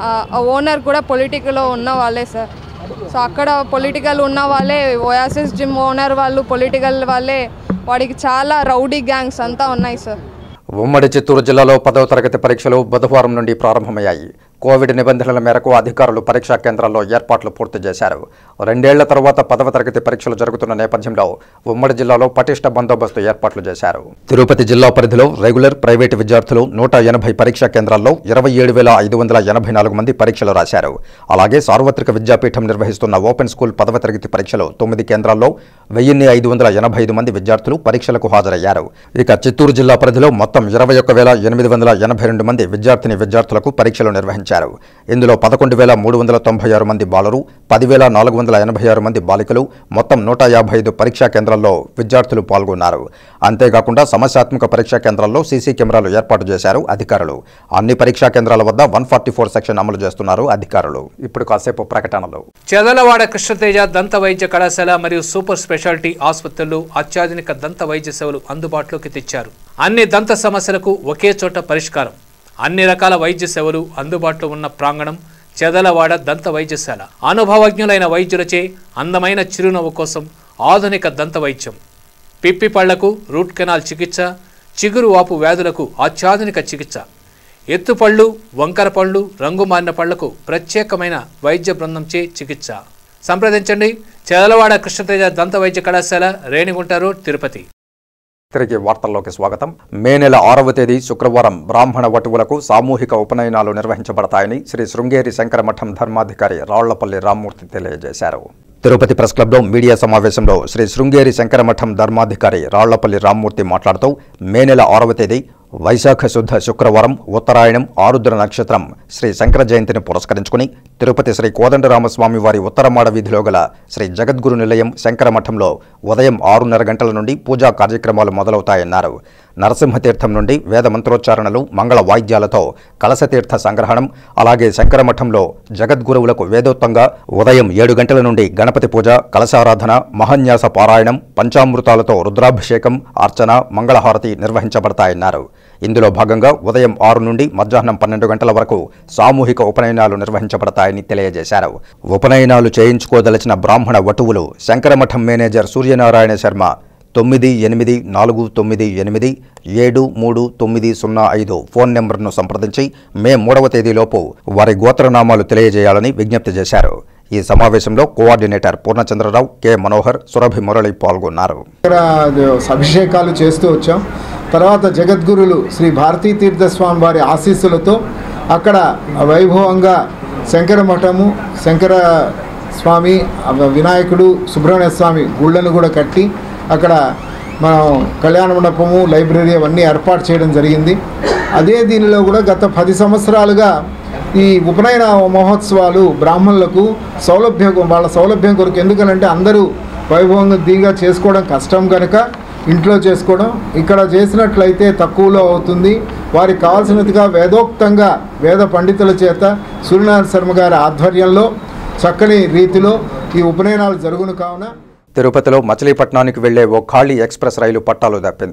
ఓనర్ కూడా పొలిటికల్లో ఉన్న వాళ్ళే సార్ సో అక్కడ పొలిటికల్ ఉన్న వాళ్ళే ఓయాసిస్ జిమ్ ఓనర్ వాళ్ళు పొలిటికల్ వాళ్ళే వాడికి చాలా రౌడీ గ్యాంగ్స్ అంతా ఉన్నాయి సార్ ఉమ్మడి చిత్తూరు జిల్లాలో పదవ తరగతి పరీక్షలు బుధవారం నుండి ప్రారంభమయ్యాయి కోవిడ్ నిబంధనల మేరకు అధికారులు పరీక్షా కేంద్రాల్లో ఏర్పాట్లు పూర్తి చేశారు రెండేళ్ల తర్వాత పదవ తరగతి పరీక్షలు జరుగుతున్న నేపథ్యంలో ఉమ్మడి జిల్లాలో పటిష్ట బందోబస్తు ఏర్పాట్లు చేశారు తిరుపతి జిల్లా పరిధిలో రెగ్యులర్ ప్రైవేటు విద్యార్థులు నూట ఎనభై పరీక్షా కేంద్రాల్లో ఇరవై ఏడు వేల ఐదు వందల ఎనభై నాలుగు మంది పరీక్షలు రాశారు అలాగే సార్వత్రిక విద్యాపీఠం నిర్వహిస్తున్న ఓపెన్ స్కూల్ పదవ తరగతి పరీక్షలు తొమ్మిది కేంద్రాల్లో వెయ్యిన్ని ఐదు వందల ఎనభై ఐదు మంది విద్యార్థులు పరీక్షలకు హాజరయ్యారు ఇక చిత్తూరు జిల్లా పరిధిలో మొత్తం ఇరవై ఒక్క వేల ఎనిమిది వందల ఎనభై రెండు మంది విద్యార్థిని విద్యార్థులకు పరీక్షలు నిర్వహించారు ఇందులో పదకొండు వేల మూడు వందల తొంభై ఆరు మంది బాలురు పదివేల నాలుగు వందల ఎనభై ఆరు మంది బాలికలు మొత్తం నూట యాభై ఐదు పరీక్షా కేంద్రాల్లో విద్యార్థులు పాల్గొన్నారు అంతేకాకుండా సమస్యాత్మక పరీక్షా కేంద్రాల్లో సీసీ కెమెరాలు ఏర్పాటు చేశారు అధికారులు అన్ని పరీక్షా కేంద్రాల వద్ద వన్ ఫార్టీ ఫోర్ సెక్షన్ అమలు చేస్తున్నారు అధికారులు ఇప్పుడు కాసేపు ప్రకటనలు చెదలవాడ కృష్ణతేజ దంత వైద్య కళాశాల మరియు సూపర్ స్పెషాలిటీ ఆసుపత్రులు అత్యాధునిక దంత వైద్య సేవలు అందుబాటులోకి తెచ్చారు అన్ని దంత సమస్యలకు ఒకే చోట పరిష్కారం అన్ని రకాల వైద్య సేవలు అందుబాటులో ఉన్న ప్రాంగణం చెదలవాడ దంత వైద్యశాల అనుభవజ్ఞులైన వైద్యులచే అందమైన చిరునవ్వు కోసం ఆధునిక దంత వైద్యం పిప్పి పళ్లకు రూట్ కెనాల్ చికిత్స చిగురు వాపు వ్యాధులకు అత్యాధునిక చికిత్స ఎత్తుపళ్ళు వంకర పళ్ళు రంగు మారిన పళ్లకు ప్రత్యేకమైన వైద్య బృందంచే చికిత్స సంప్రదించండి చెదలవాడ కృష్ణతేజ దంత వైద్య కళాశాల రేణిగుంట రోడ్ తిరుపతి తిరిగి వార్తల్లోకి స్వాగతం మే నెల ఆరవ తేదీ శుక్రవారం బ్రాహ్మణ వటువులకు సామూహిక ఉపనయనాలు నిర్వహించబడతాయని శ్రీ శృంగేరి శంకరమఠం ధర్మాధికారి రాళ్లపల్లి రామ్మూర్తి తెలియజేశారు తిరుపతి ప్రెస్ క్లబ్లో మీడియా సమావేశంలో శ్రీ శృంగేరి శంకరమఠం ధర్మాధికారి రాళ్లపల్లి రామ్మూర్తి మాట్లాడుతూ మే నెల ఆరవ తేదీ వైశాఖ శుద్ధ శుక్రవారం ఉత్తరాయణం ఆరుద్ర నక్షత్రం శ్రీ శంకర జయంతిని పురస్కరించుకుని తిరుపతి శ్రీ కోదండరామస్వామి వారి ఉత్తరమాడ వీధిలో గల శ్రీ జగద్గురు నిలయం శంకరమఠంలో ఉదయం ఆరున్నర గంటల నుండి పూజా కార్యక్రమాలు మొదలవుతాయన్నారు నరసింహతీర్థం నుండి వేద మంత్రోచ్చారణలు మంగళ వాయిద్యాలతో కలశతీర్థ సంగ్రహణం అలాగే శంకరమఠంలో జగద్గురువులకు వేదోత్తంగా ఉదయం ఏడు గంటల నుండి గణపతి పూజ కలశారాధన మహన్యాస పారాయణం పంచామృతాలతో రుద్రాభిషేకం అర్చన మంగళహారతి నిర్వహించబడతాయన్నారు ఇందులో భాగంగా ఉదయం ఆరు నుండి మధ్యాహ్నం పన్నెండు గంటల వరకు సామూహిక ఉపనయనాలు నిర్వహించబడతాయని తెలియజేశారు ఉపనయనాలు చేయించుకోదలిచిన బ్రాహ్మణ వటువులు శంకరమఠం మేనేజర్ సూర్యనారాయణ శర్మ తొమ్మిది ఎనిమిది నాలుగు తొమ్మిది ఎనిమిది ఏడు మూడు తొమ్మిది సున్నా ఐదు ఫోన్ నెంబర్ను సంప్రదించి మే మూడవ తేదీలోపు వారి గోత్రనామాలు తెలియజేయాలని విజ్ఞప్తి చేశారు ఈ సమావేశంలో కోఆర్డినేటర్ పూర్ణచంద్రరావు కె మనోహర్ సురభి మురళి పాల్గొన్నారు ఇక్కడ అభిషేకాలు చేస్తూ వచ్చాం తర్వాత జగద్గురులు శ్రీ భారతీ తీర్థ స్వామి వారి ఆశీస్సులతో అక్కడ వైభవంగా శంకర మఠము శంకర స్వామి వినాయకుడు సుబ్రహ్మణ్య స్వామి గుళ్ళను కూడా కట్టి అక్కడ మనం కళ్యాణ మండపము లైబ్రరీ అవన్నీ ఏర్పాటు చేయడం జరిగింది అదే దీనిలో కూడా గత పది సంవత్సరాలుగా ఈ ఉపనయన మహోత్సవాలు బ్రాహ్మణులకు సౌలభ్యం వాళ్ళ సౌలభ్యం కొరకు ఎందుకనంటే అందరూ వైభవంగా దీగా చేసుకోవడం కష్టం కనుక ఇంట్లో చేసుకోవడం ఇక్కడ చేసినట్లయితే తక్కువలో అవుతుంది వారికి కావాల్సినదిగా వేదోక్తంగా వేద పండితుల చేత సూర్యనారాయణ శర్మ గారి ఆధ్వర్యంలో చక్కని రీతిలో ఈ ఉపనయనాలు జరుగును కావున తిరుపతిలో మచిలీపట్నానికి వెళ్లే ఓ ఖాళీ ఎక్స్ప్రెస్ రైలు పట్టాలు తప్పింది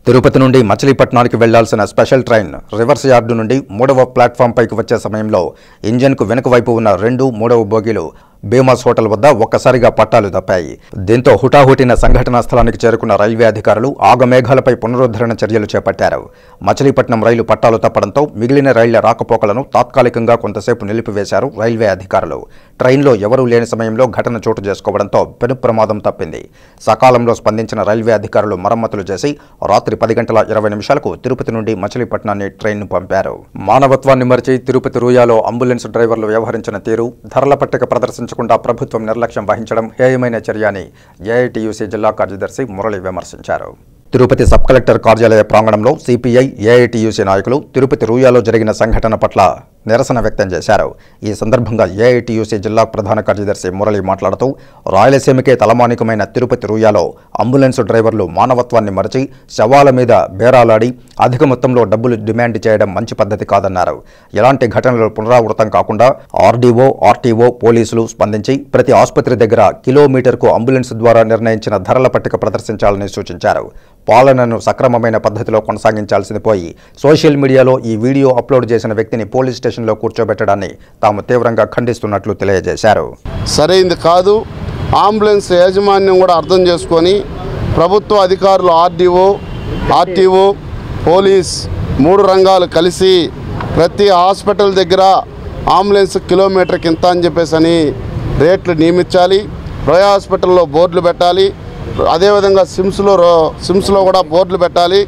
తిరుపతి నుండి మచిలీపట్నానికి వెళ్లాల్సిన స్పెషల్ ట్రైన్ రివర్స్ యార్డు నుండి మూడవ ప్లాట్ఫామ్ పైకి వచ్చే సమయంలో ఇంజన్కు వెనుక వైపు ఉన్న రెండు మూడవ బోగీలు బీమాస్ హోటల్ వద్ద ఒక్కసారిగా పట్టాలు తప్పాయి దీంతో హుటాహుటిన సంఘటనా స్థలానికి చేరుకున్న రైల్వే అధికారులు ఆగమేఘాలపై పునరుద్ధరణ చర్యలు చేపట్టారు మచిలీపట్నం రైలు పట్టాలు తప్పడంతో మిగిలిన రైళ్ల రాకపోకలను తాత్కాలికంగా కొంతసేపు నిలిపివేశారు రైల్వే అధికారులు ట్రైన్లో ఎవరూ లేని సమయంలో ఘటన చోటు చేసుకోవడంతో పెను ప్రమాదం తప్పింది సకాలంలో స్పందించిన రైల్వే అధికారులు మరమ్మతులు చేసి రాత్రి పది గంటల ఇరవై నిమిషాలకు తిరుపతి నుండి మచిలీపట్నాన్ని ట్రైన్ను పంపారు మానవత్వాన్ని మరిచి తిరుపతి రూయాలో అంబులెన్స్ డ్రైవర్లు వ్యవహరించిన తీరు ధరల పట్టిక ప్రదర్శించకుండా ప్రభుత్వం నిర్లక్ష్యం వహించడం హేయమైన చర్య అని ఏఐటీయూసీ జిల్లా కార్యదర్శి మురళి విమర్శించారు తిరుపతి సబ్ కలెక్టర్ కార్యాలయ ప్రాంగణంలో సిపిఐ ఏఐటీయూసీ నాయకులు తిరుపతి రూయాలో జరిగిన సంఘటన పట్ల నిరసన వ్యక్తం చేశారు ఈ సందర్భంగా ఏఐటీయూసీ జిల్లా ప్రధాన కార్యదర్శి మురళి మాట్లాడుతూ రాయలసీమకే తలమానికమైన తిరుపతి రూయాలో అంబులెన్స్ డ్రైవర్లు మానవత్వాన్ని మరచి శవాల మీద బేరాలాడి అధిక మొత్తంలో డబ్బులు డిమాండ్ చేయడం మంచి పద్ధతి కాదన్నారు ఎలాంటి ఘటనలు పునరావృతం కాకుండా ఆర్డీఓ ఆర్టీఓ పోలీసులు స్పందించి ప్రతి ఆసుపత్రి దగ్గర కిలోమీటర్కు అంబులెన్స్ ద్వారా నిర్ణయించిన ధరల పట్టిక ప్రదర్శించాలని సూచించారు పాలనను సక్రమమైన పద్ధతిలో కొనసాగించాల్సింది పోయి సోషల్ మీడియాలో ఈ వీడియో అప్లోడ్ చేసిన వ్యక్తిని పోలీస్ స్టేషన్లో కూర్చోబెట్టడాన్ని తాము తీవ్రంగా ఖండిస్తున్నట్లు తెలియజేశారు సరైంది కాదు అంబులెన్స్ యాజమాన్యం కూడా అర్థం చేసుకొని ప్రభుత్వ అధికారులు ఆర్డీఓ ఆర్టీఓ పోలీస్ మూడు రంగాలు కలిసి ప్రతి హాస్పిటల్ దగ్గర అంబులెన్స్ కిలోమీటర్కి ఇంత అని చెప్పేసి అని రేట్లు నియమించాలి రోయా హాస్పిటల్లో బోర్డులు పెట్టాలి అదేవిధంగా సిమ్స్లో రో సిమ్స్లో కూడా బోర్డులు పెట్టాలి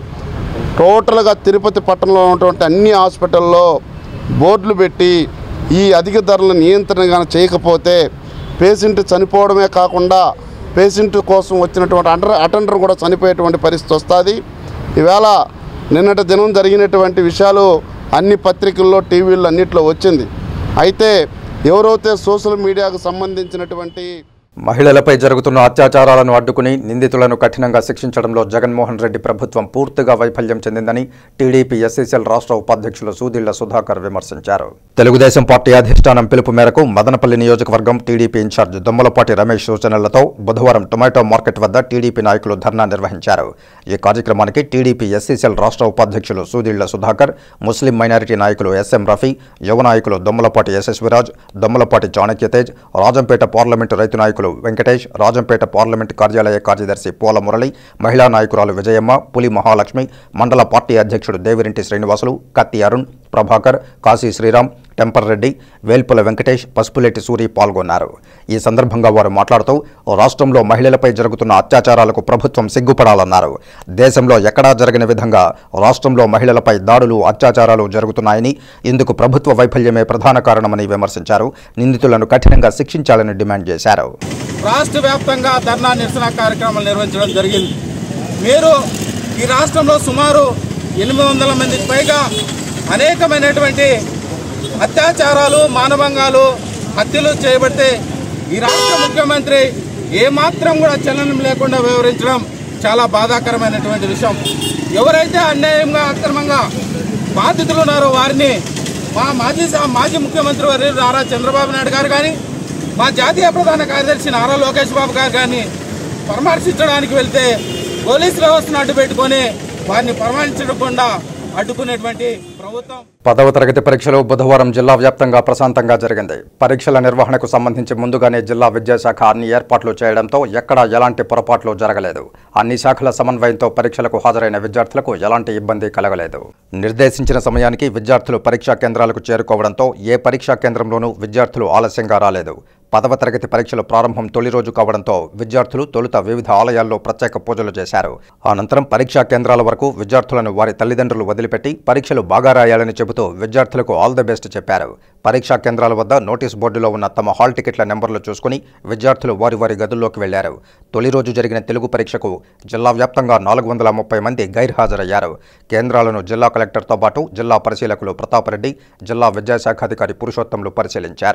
టోటల్గా తిరుపతి పట్టణంలో ఉన్నటువంటి అన్ని హాస్పిటల్లో బోర్డులు పెట్టి ఈ అధిక ధరల నియంత్రణ కానీ చేయకపోతే పేషెంట్ చనిపోవడమే కాకుండా పేషెంట్ కోసం వచ్చినటువంటి అండర్ అటెండర్ కూడా చనిపోయేటువంటి పరిస్థితి వస్తుంది ఈవేళ నిన్నటి దినం జరిగినటువంటి విషయాలు అన్ని పత్రికల్లో టీవీల్లో అన్నిట్లో వచ్చింది అయితే ఎవరైతే సోషల్ మీడియాకు సంబంధించినటువంటి మహిళలపై జరుగుతున్న అత్యాచారాలను అడ్డుకుని నిందితులను కఠినంగా శిక్షించడంలో జగన్మోహన్ రెడ్డి ప్రభుత్వం పూర్తిగా వైఫల్యం చెందిందని టీడీపీ ఎస్సీసీఎల్ రాష్ట్ర ఉపాధ్యక్షులు సూదిళ్ల సుధాకర్ విమర్శించారు తెలుగుదేశం పార్టీ అధిష్టానం పిలుపు మేరకు మదనపల్లి నియోజకవర్గం టీడీపీ ఇన్ఛార్జ్ దొమ్మలపాటి రమేష్ సూచనలతో బుధవారం టొమాటో మార్కెట్ వద్ద టీడీపీ నాయకులు ధర్నా నిర్వహించారు ఈ కార్యక్రమానికి టీడీపీ ఎస్సీసీఎల్ రాష్ట్ర ఉపాధ్యక్షులు సూదిళ్ల సుధాకర్ ముస్లిం మైనారిటీ నాయకులు ఎస్ఎం రఫీ యువ నాయకులు దొమ్మలపాటి యశస్విరాజ్ దొమ్మలపాటి చాణక్యతేజ్ రాజంపేట పార్లమెంటు రైతు నాయకులు వెంకటేష్ రాజంపేట పార్లమెంటు కార్యాలయ కార్యదర్శి పోల మురళి మహిళా నాయకురాలు విజయమ్మ పులి మహాలక్ష్మి మండల పార్టీ అధ్యక్షుడు దేవిరింటి శ్రీనివాసులు కత్తి అరుణ్ ప్రభాకర్ కాశీ శ్రీరామ్ టెంపర్ రెడ్డి వేల్పుల వెంకటేష్ పసుపులేటి సూరి పాల్గొన్నారు ఈ సందర్భంగా వారు మాట్లాడుతూ రాష్ట్రంలో మహిళలపై జరుగుతున్న అత్యాచారాలకు ప్రభుత్వం సిగ్గుపడాలన్నారు దేశంలో ఎక్కడా జరగని విధంగా రాష్ట్రంలో మహిళలపై దాడులు అత్యాచారాలు జరుగుతున్నాయని ఇందుకు ప్రభుత్వ వైఫల్యమే ప్రధాన కారణమని విమర్శించారు నిందితులను కఠినంగా శిక్షించాలని డిమాండ్ చేశారు రాష్ట్ర వ్యాప్తంగా ధర్నా నిరసన కార్యక్రమాలు నిర్వహించడం జరిగింది మీరు ఈ రాష్ట్రంలో సుమారు ఎనిమిది వందల మందికి పైగా అనేకమైనటువంటి అత్యాచారాలు మానభంగాలు హత్యలు చేయబడితే ఈ రాష్ట్ర ముఖ్యమంత్రి ఏమాత్రం కూడా చలనం లేకుండా వివరించడం చాలా బాధాకరమైనటువంటి విషయం ఎవరైతే అన్యాయంగా అక్రమంగా బాధితులు ఉన్నారో వారిని మా మాజీ సా- మాజీ ముఖ్యమంత్రి వారి నారా చంద్రబాబు నాయుడు గారు కానీ మా జాతీయ ప్రధాన కార్యదర్శి నారా లోకేష్ బాబు గారు కానీ పరామర్శించడానికి వెళ్తే పోలీసు వ్యవస్థను అడ్డు పెట్టుకొని వారిని పరామర్శించకుండా అడ్డుకునేటువంటి ప్రభుత్వం పదవ తరగతి పరీక్షలు బుధవారం జిల్లా వ్యాప్తంగా ప్రశాంతంగా జరిగింది పరీక్షల నిర్వహణకు సంబంధించి ముందుగానే జిల్లా విద్యాశాఖ అన్ని ఏర్పాట్లు చేయడంతో ఎక్కడా ఎలాంటి పొరపాట్లు జరగలేదు అన్ని శాఖల సమన్వయంతో పరీక్షలకు హాజరైన విద్యార్థులకు ఎలాంటి ఇబ్బంది కలగలేదు నిర్దేశించిన సమయానికి విద్యార్థులు పరీక్షా కేంద్రాలకు చేరుకోవడంతో ఏ పరీక్షా కేంద్రంలోనూ విద్యార్థులు ఆలస్యంగా రాలేదు పదవ తరగతి పరీక్షలు ప్రారంభం తొలి రోజు కావడంతో విద్యార్థులు తొలుత వివిధ ఆలయాల్లో ప్రత్యేక పూజలు చేశారు అనంతరం పరీక్షా కేంద్రాల వరకు విద్యార్థులను వారి తల్లిదండ్రులు వదిలిపెట్టి పరీక్షలు బాగా రాయాలని చెబుతూ విద్యార్థులకు ఆల్ ది బెస్ట్ చెప్పారు పరీక్షా కేంద్రాల వద్ద నోటీస్ బోర్డులో ఉన్న తమ హాల్ టికెట్ల నెంబర్లు చూసుకుని విద్యార్థులు వారి వారి గదుల్లోకి వెళ్లారు తొలి రోజు జరిగిన తెలుగు పరీక్షకు జిల్లా వ్యాప్తంగా నాలుగు వందల ముప్పై మంది గైర్హాజరయ్యారు కేంద్రాలను జిల్లా కలెక్టర్తో పాటు జిల్లా పరిశీలకులు ప్రతాపరెడ్డి జిల్లా విద్యాశాఖాధికారి పురుషోత్తంలు పరిశీలించారు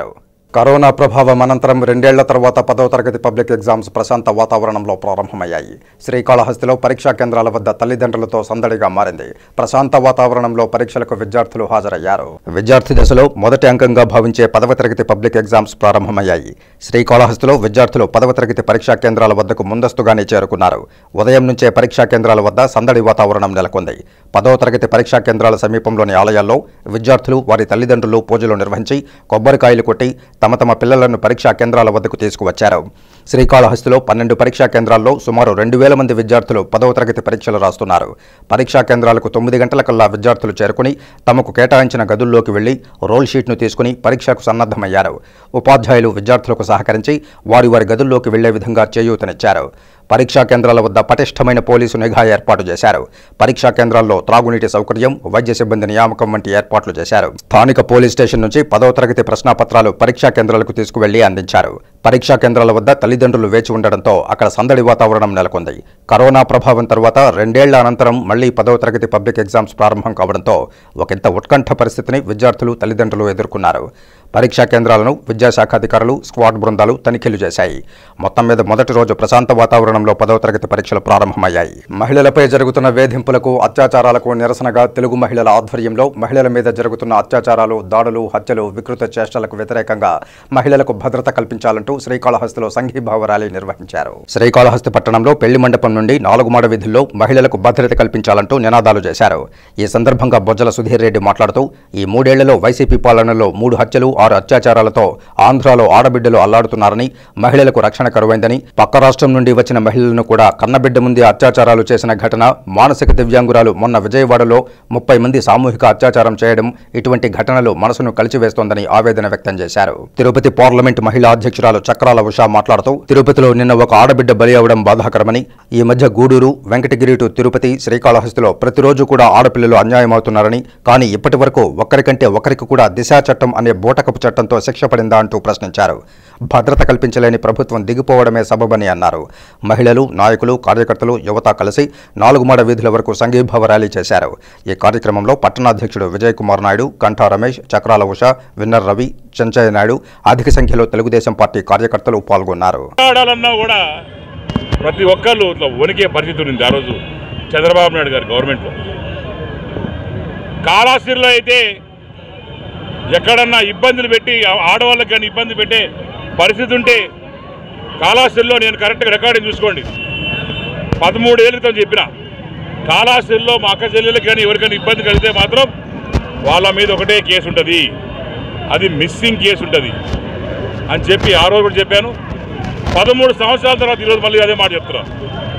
కరోనా ప్రభావం అనంతరం రెండేళ్ల తర్వాత పదవ తరగతి పబ్లిక్ ఎగ్జామ్స్ ప్రశాంత వాతావరణంలో ప్రారంభమయ్యాయి శ్రీకాళహస్తిలో పరీక్షా కేంద్రాల వద్ద తల్లిదండ్రులతో సందడిగా మారింది ప్రశాంత వాతావరణంలో పరీక్షలకు విద్యార్థులు హాజరయ్యారు విద్యార్థి దశలో మొదటి అంకంగా భావించే పదవ తరగతి పబ్లిక్ ఎగ్జామ్స్ ప్రారంభమయ్యాయి శ్రీకాళహస్తిలో విద్యార్థులు పదవ తరగతి పరీక్షా కేంద్రాల వద్దకు ముందస్తుగానే చేరుకున్నారు ఉదయం నుంచే పరీక్షా కేంద్రాల వద్ద సందడి వాతావరణం నెలకొంది పదవ తరగతి పరీక్షా కేంద్రాల సమీపంలోని ఆలయాల్లో విద్యార్థులు వారి తల్లిదండ్రులు పూజలు నిర్వహించి కొబ్బరికాయలు కొట్టి తమ తమ పిల్లలను పరీక్షా కేంద్రాల వద్దకు తీసుకువచ్చారు శ్రీకాళహస్తిలో పన్నెండు పరీక్షా కేంద్రాల్లో సుమారు రెండు వేల మంది విద్యార్థులు పదవ తరగతి పరీక్షలు రాస్తున్నారు పరీక్షా కేంద్రాలకు తొమ్మిది గంటలకల్లా విద్యార్థులు చేరుకుని తమకు కేటాయించిన గదుల్లోకి వెళ్లి రోల్ షీట్ను తీసుకుని పరీక్షకు సన్నద్ధమయ్యారు ఉపాధ్యాయులు విద్యార్థులకు సహకరించి వారి వారి గదుల్లోకి వెళ్లే విధంగా చేయూతనిచ్చారు పరీక్షా కేంద్రాల వద్ద పటిష్టమైన పోలీసు నిఘా ఏర్పాటు చేశారు పరీక్షా కేంద్రాల్లో త్రాగునీటి సౌకర్యం వైద్య సిబ్బంది నియామకం వంటి ఏర్పాట్లు చేశారు స్థానిక పోలీస్ స్టేషన్ నుంచి పదవ తరగతి ప్రశ్నాపత్రాలు పరీక్షా కేంద్రాలకు తీసుకువెళ్లి అందించారు పరీక్షా కేంద్రాల వద్ద తల్లిదండ్రులు వేచి ఉండడంతో అక్కడ సందడి వాతావరణం నెలకొంది కరోనా ప్రభావం తర్వాత రెండేళ్ల అనంతరం మళ్లీ పదవ తరగతి పబ్లిక్ ఎగ్జామ్స్ ప్రారంభం కావడంతో ఒకంత ఉత్కంఠ పరిస్థితిని విద్యార్థులు తల్లిదండ్రులు ఎదుర్కొన్నారు పరీక్షా కేంద్రాలను విద్యాశాఖాధికారులు స్క్వాడ్ బృందాలు తనిఖీలు చేశాయి మొత్తం మీద మొదటి రోజు ప్రశాంత వాతావరణంలో పదవ తరగతి పరీక్షలు ప్రారంభమయ్యాయి మహిళలపై జరుగుతున్న వేధింపులకు అత్యాచారాలకు నిరసనగా తెలుగు మహిళల ఆధ్వర్యంలో మహిళల మీద జరుగుతున్న అత్యాచారాలు దాడులు హత్యలు వికృత చేష్టలకు వ్యతిరేకంగా మహిళలకు భద్రత కల్పించాలంటూ శ్రీకాళహస్తిలో సంఘీభావ ర్యాలీ నిర్వహించారు శ్రీకాళహస్తి పట్టణంలో పెళ్లి మండపం నుండి నాలుగు మాడ వీధుల్లో మహిళలకు భద్రత కల్పించాలంటూ నినాదాలు చేశారు ఈ సందర్భంగా బొజ్జల సుధీర్ రెడ్డి మాట్లాడుతూ ఈ మూడేళ్లలో వైసీపీ పాలనలో మూడు హత్యలు ఆరు అత్యాచారాలతో ఆంధ్రాలో ఆడబిడ్డలు అల్లాడుతున్నారని మహిళలకు రక్షణ కరువైందని పక్క రాష్ట్రం నుండి వచ్చిన మహిళలను కూడా కన్నబిడ్డ ముందే అత్యాచారాలు చేసిన ఘటన మానసిక దివ్యాంగురాలు మొన్న విజయవాడలో ముప్పై మంది సామూహిక అత్యాచారం చేయడం ఇటువంటి ఘటనలు మనసును కలిచివేస్తోందని ఆవేదన వ్యక్తం చేశారు తిరుపతి పార్లమెంట్ మహిళా అధ్యక్షురాలు చక్రాల ఉషా మాట్లాడుతూ తిరుపతిలో నిన్న ఒక ఆడబిడ్డ బలి అవడం బాధాకరమని ఈ మధ్య గూడూరు వెంకటగిరి టు తిరుపతి శ్రీకాళహస్తిలో ప్రతిరోజు కూడా ఆడపిల్లలు అన్యాయమవుతున్నారని కానీ ఇప్పటి వరకు ఒక్కరికంటే ఒకరికి కూడా దిశా చట్టం అనే బూటకపు చట్టంతో శిక్ష పడిందా అంటూ ప్రశ్నించారు భద్రత కల్పించలేని ప్రభుత్వం దిగిపోవడమే సబబని అన్నారు మహిళలు నాయకులు కార్యకర్తలు యువత కలిసి నాలుగు మాడ వీధుల వరకు సంఘీభావ ర్యాలీ చేశారు ఈ కార్యక్రమంలో పట్టణాధ్యక్షుడు విజయ్ కుమార్ నాయుడు కంఠా రమేష్ చక్రాల ఉష విన్నర్ రవి చెంచయ్య నాయుడు అధిక సంఖ్యలో తెలుగుదేశం పార్టీ కార్యకర్తలు పాల్గొన్నారు ఆడాలన్నా కూడా ప్రతి ఒక్కళ్ళు ఇట్లా వణికే పరిస్థితి ఉంది ఆ రోజు చంద్రబాబు నాయుడు గారి గవర్నమెంట్లో కాళాస్తిలో అయితే ఎక్కడన్నా ఇబ్బందులు పెట్టి ఆ- ఆడవాళ్ళకి కానీ ఇబ్బంది పెట్టే పరిస్థితి ఉంటే కాళాస్తిలో నేను కరెక్ట్గా రికార్డింగ్ చూసుకోండి పదమూడేళ్ళ క్రితం చెప్పిన కాళాస్తిలో మా అక్క చెల్లెలకు కానీ ఎవరికైనా ఇబ్బంది కలిగితే మాత్రం వాళ్ళ మీద ఒకటే కేసు ఉంటుంది అది మిస్సింగ్ కేసు ఉంటుంది అని చెప్పి ఆ రోజు కూడా చెప్పాను పదమూడు సంవత్సరాల తర్వాత ఈరోజు మళ్ళీ అదే మాట చెప్తున్నాను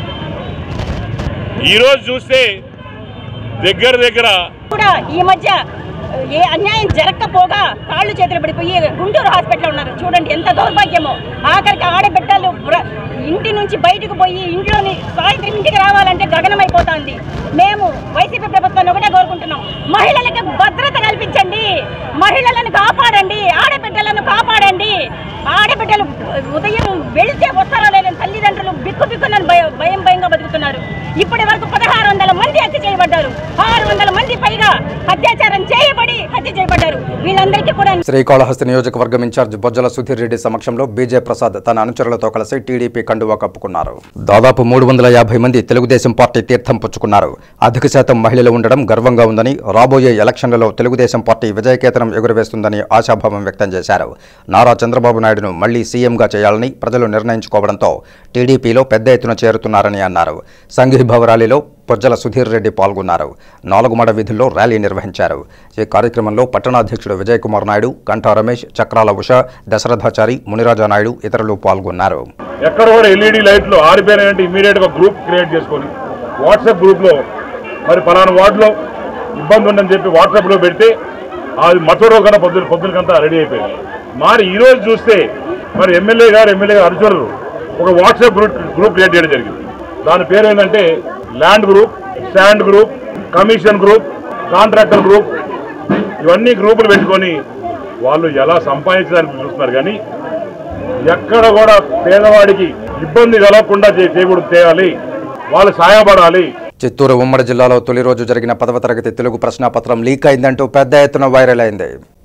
ఈరోజు చూస్తే దగ్గర దగ్గర కూడా ఈ మధ్య ఏ అన్యాయం జరగకపోగా కాళ్ళు చేతులు పడిపోయి గుంటూరు హాస్పిటల్లో ఉన్నారు చూడండి ఎంత దౌర్భాగ్యమో ఆఖరికి ఆడబిడ్డలు బ్ర- ఇంటి నుంచి బయటకు పోయి ఇంట్లోని సాయంత్రం ఇంటికి రావాలంటే గగనమైపోతుంది మేము వైసీపీ ప్రభుత్వాన్ని ఒకటే కోరుకుంటున్నాం మహిళలకు భద్రత కల్పించండి మహిళలను కాపాడండి ఆడబిడ్డలను కాపాడండి ఆడబిడ్డలు ఉదయం వెళ్తే వస్తారో లేదని తల్లిదండ్రులు బిక్కు బిక్కునని భయ- భయం భయంగా బతుకుతున్నారు ఇప్పటి వరకు పదహారు వందల మంది హత్య చేయబడ్డారు ఆరు వందల మంది పైగా అత్యాచారం చేయబడి హత్య చేయబడ్డారు వీళ్ళందరికీ కూడా శ్రీకాళహస్తి నియోజకవర్గం ఇన్ఛార్జ్ బొజ్జల సుధీర్ రెడ్డి సమక్షంలో బీజే ప్రసాద్ తన అనుచరులతో కలిసి టీడీపీ కండువా కప్పుకున్నారు దాదాపు మూడు వందల యాభై మంది తెలుగుదేశం పార్టీ తీర్థం పుచ్చుకున్నారు అధిక శాతం మహిళలు ఉండడం గర్వంగా ఉందని రాబోయే ఎలక్షన్లలో తెలుగుదేశం పార్టీ విజయకేతనం ఎగురవేస్తుందని ఆశాభావం వ్యక్తం చేశారు నారా చంద్రబాబు నాయుడును మళ్లీ సీఎంగా చేయాలని ప్రజలు నిర్ణయించుకోవడంతో టీడీపీలో పెద్ద ఎత్తున చేరుతున్నారని అన్నారు సంఘీభావ ర్యాలీలో పొజ్జల సుధీర్ రెడ్డి పాల్గొన్నారు నాలుగుమడ వీధుల్లో ర్యాలీ నిర్వహించారు ఈ కార్యక్రమంలో పట్టణాధ్యక్షుడు విజయ్ కుమార్ నాయుడు కంఠా రమేష్ చక్రాల ఉష దశరథాచారి మునిరాజా నాయుడు ఇతరులు పాల్గొన్నారు ఎక్కడ కూడా ఎల్ఈడి లైట్లు ఆరిపోయినాయంటే ఇమీడియట్గా గ్రూప్ క్రియేట్ చేసుకొని వాట్సాప్ గ్రూప్లో మరి ఫలానా వార్డులో ఇబ్బంది ఉందని చెప్పి వాట్సాప్లో పెడితే అది మరుసటి రోజు కన్నా పొద్దున పొద్దునకంతా రెడీ అయిపోయింది మరి ఈ రోజు చూస్తే మరి ఎమ్మెల్యే గారు ఎమ్మెల్యే గారు అనుచరులు ఒక వాట్సాప్ గ్రూప్ గ్రూప్ క్రియేట్ చేయడం జరిగింది దాని పేరు ఏంటంటే land group sand group commission group contractor group ఇవన్నీ గ్రూపులు పెట్టుకొని వాళ్ళు ఎలా సంపాదించడానికి చూస్తున్నారు కానీ ఎక్కడ కూడా పేదవాడికి ఇబ్బంది కలగకుండా చే- చేయకూడదు చేయాలి వాళ్ళు సహాయపడాలి చిత్తూరు ఉమ్మడి జిల్లాలో తొలి రోజు జరిగిన పదవ తరగతి తెలుగు ప్రశ్నాపత్రం లీక్ అయిందంటూ పెద్ద ఎత్తున వైరల్ అయింది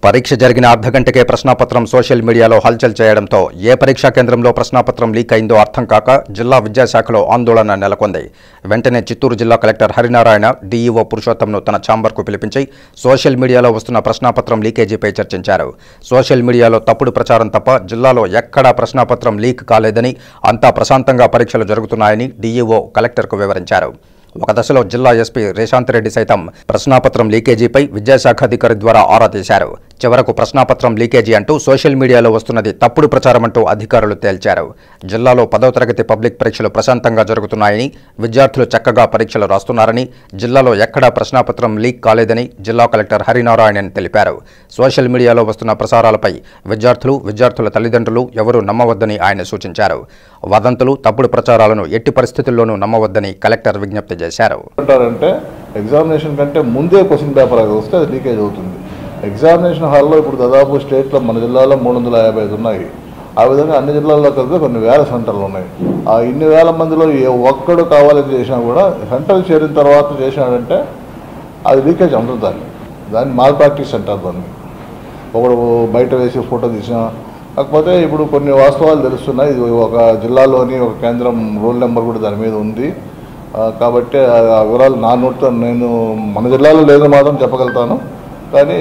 పరీక్ష జరిగిన అర్ధ గంటకే ప్రశ్నాపత్రం సోషల్ మీడియాలో హల్చల్ చేయడంతో ఏ పరీక్షా కేంద్రంలో ప్రశ్నాపత్రం లీక్ అయిందో అర్థం కాక జిల్లా విద్యాశాఖలో ఆందోళన నెలకొంది వెంటనే చిత్తూరు జిల్లా కలెక్టర్ హరినారాయణ డీఈఓ పురుషోత్తంను తన ఛాంబర్కు పిలిపించి సోషల్ మీడియాలో వస్తున్న ప్రశ్నాపత్రం లీకేజీపై చర్చించారు సోషల్ మీడియాలో తప్పుడు ప్రచారం తప్ప జిల్లాలో ఎక్కడా ప్రశ్నాపత్రం లీక్ కాలేదని అంతా ప్రశాంతంగా పరీక్షలు జరుగుతున్నాయని డీఈఓ కలెక్టర్కు వివరించారు ఒక దశలో జిల్లా ఎస్పీ రేషాంత్ రెడ్డి సైతం ప్రశ్నాపత్రం లీకేజీపై విద్యాశాఖ అధికారి ద్వారా ఆరా తీశారు చివరకు ప్రశ్నాపత్రం లీకేజీ అంటూ సోషల్ మీడియాలో వస్తున్నది తప్పుడు ప్రచారం అంటూ అధికారులు తేల్చారు జిల్లాలో పదవ తరగతి పబ్లిక్ పరీక్షలు ప్రశాంతంగా జరుగుతున్నాయని విద్యార్థులు చక్కగా పరీక్షలు రాస్తున్నారని జిల్లాలో ఎక్కడా ప్రశ్నాపత్రం లీక్ కాలేదని జిల్లా కలెక్టర్ హరినారాయణన్ తెలిపారు సోషల్ మీడియాలో వస్తున్న ప్రసారాలపై విద్యార్థులు విద్యార్థుల తల్లిదండ్రులు ఎవరూ నమ్మవద్దని ఆయన సూచించారు వదంతులు తప్పుడు ప్రచారాలను ఎట్టి పరిస్థితుల్లోనూ నమ్మవద్దని కలెక్టర్ విజ్ఞప్తి చేశారు అంటారంటే ఎగ్జామినేషన్ కంటే ముందే క్వశ్చన్ పేపర్ అది వస్తే అది లీకేజ్ అవుతుంది ఎగ్జామినేషన్ హాల్లో ఇప్పుడు దాదాపు స్టేట్లో మన జిల్లాలో మూడు వందల యాభై ఐదు ఉన్నాయి ఆ విధంగా అన్ని జిల్లాల్లో కలిపి కొన్ని వేల సెంటర్లు ఉన్నాయి ఆ ఇన్ని వేల మందిలో ఏ ఒక్కడు కావాలని చేసినా కూడా సెంటర్ చేరిన తర్వాత చేసినాడంటే అది లీకేజ్ ఉండదు దాన్ని దాన్ని మాల్ ప్రాక్టీస్ అంటారు దాన్ని ఒకడు బయట వేసి ఫోటో తీసిన కాకపోతే ఇప్పుడు కొన్ని వాస్తవాలు తెలుస్తున్నాయి ఇది ఒక జిల్లాలోని ఒక కేంద్రం రోల్ నెంబర్ కూడా దాని మీద ఉంది ఆ, కాబట్టి ఆ ఆ వివరాలు నా నోటితో నేను మన జిల్లాలో లేదని మాత్రం చెప్పగలుగుతాను కానీ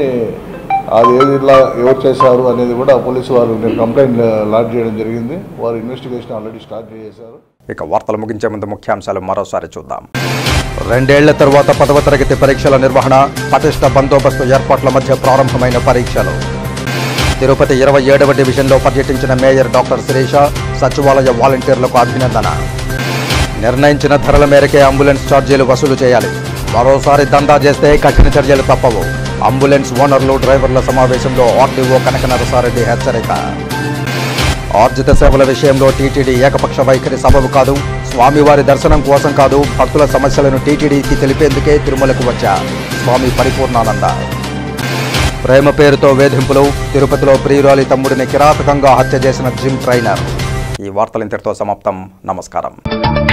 అది ఏ జిల్లా ఎవరు చేశారు అనేది కూడా పోలీసు వారు నేను కంప్లైంట్ లాడ్జ్ చేయడం జరిగింది వారు ఇన్వెస్టిగేషన్ ఆల్రెడీ స్టార్ట్ చేశారు ఇక వార్తలు ముగించే ముందు ముఖ్యాంశాలు మరోసారి చూద్దాం రెండేళ్ల తరువాత పదవ తరగతి పరీక్షల నిర్వహణ పటిష్ట బందోబస్తు ఏర్పాట్ల మధ్య ప్రారంభమైన పరీక్షలు తిరుపతి ఇరవై ఏడవ డివిజన్లో పర్యటించిన మేయర్ డాక్టర్ శిరీష సచివాలయ వాలంటీర్లకు అభినందన నిర్ణయించిన ధరల మేరకే అంబులెన్స్ ఛార్జీలు వసూలు చేయాలి మరోసారి దందా చేస్తే కఠిన చర్యలు తప్పవు అంబులెన్స్ ఓనర్లు డ్రైవర్ల సమావేశంలో ఆర్డీఓ కనక నరసారెడ్డి హెచ్చరిక ఆర్జిత సేవల విషయంలో టీటీడీ ఏకపక్ష వైఖరి సబబు కాదు స్వామివారి దర్శనం కోసం కాదు భక్తుల సమస్యలను టీటీడీకి తెలిపేందుకే తిరుమలకు వచ్చా స్వామి పరిపూర్ణానంద ప్రేమ పేరుతో వేధింపులు తిరుపతిలో ప్రియురాలి తమ్ముడిని కిరాతకంగా హత్య చేసిన జిమ్ ట్రైనర్ ఈ వార్తలు ఇంతటితో సమాప్తం నమస్కారం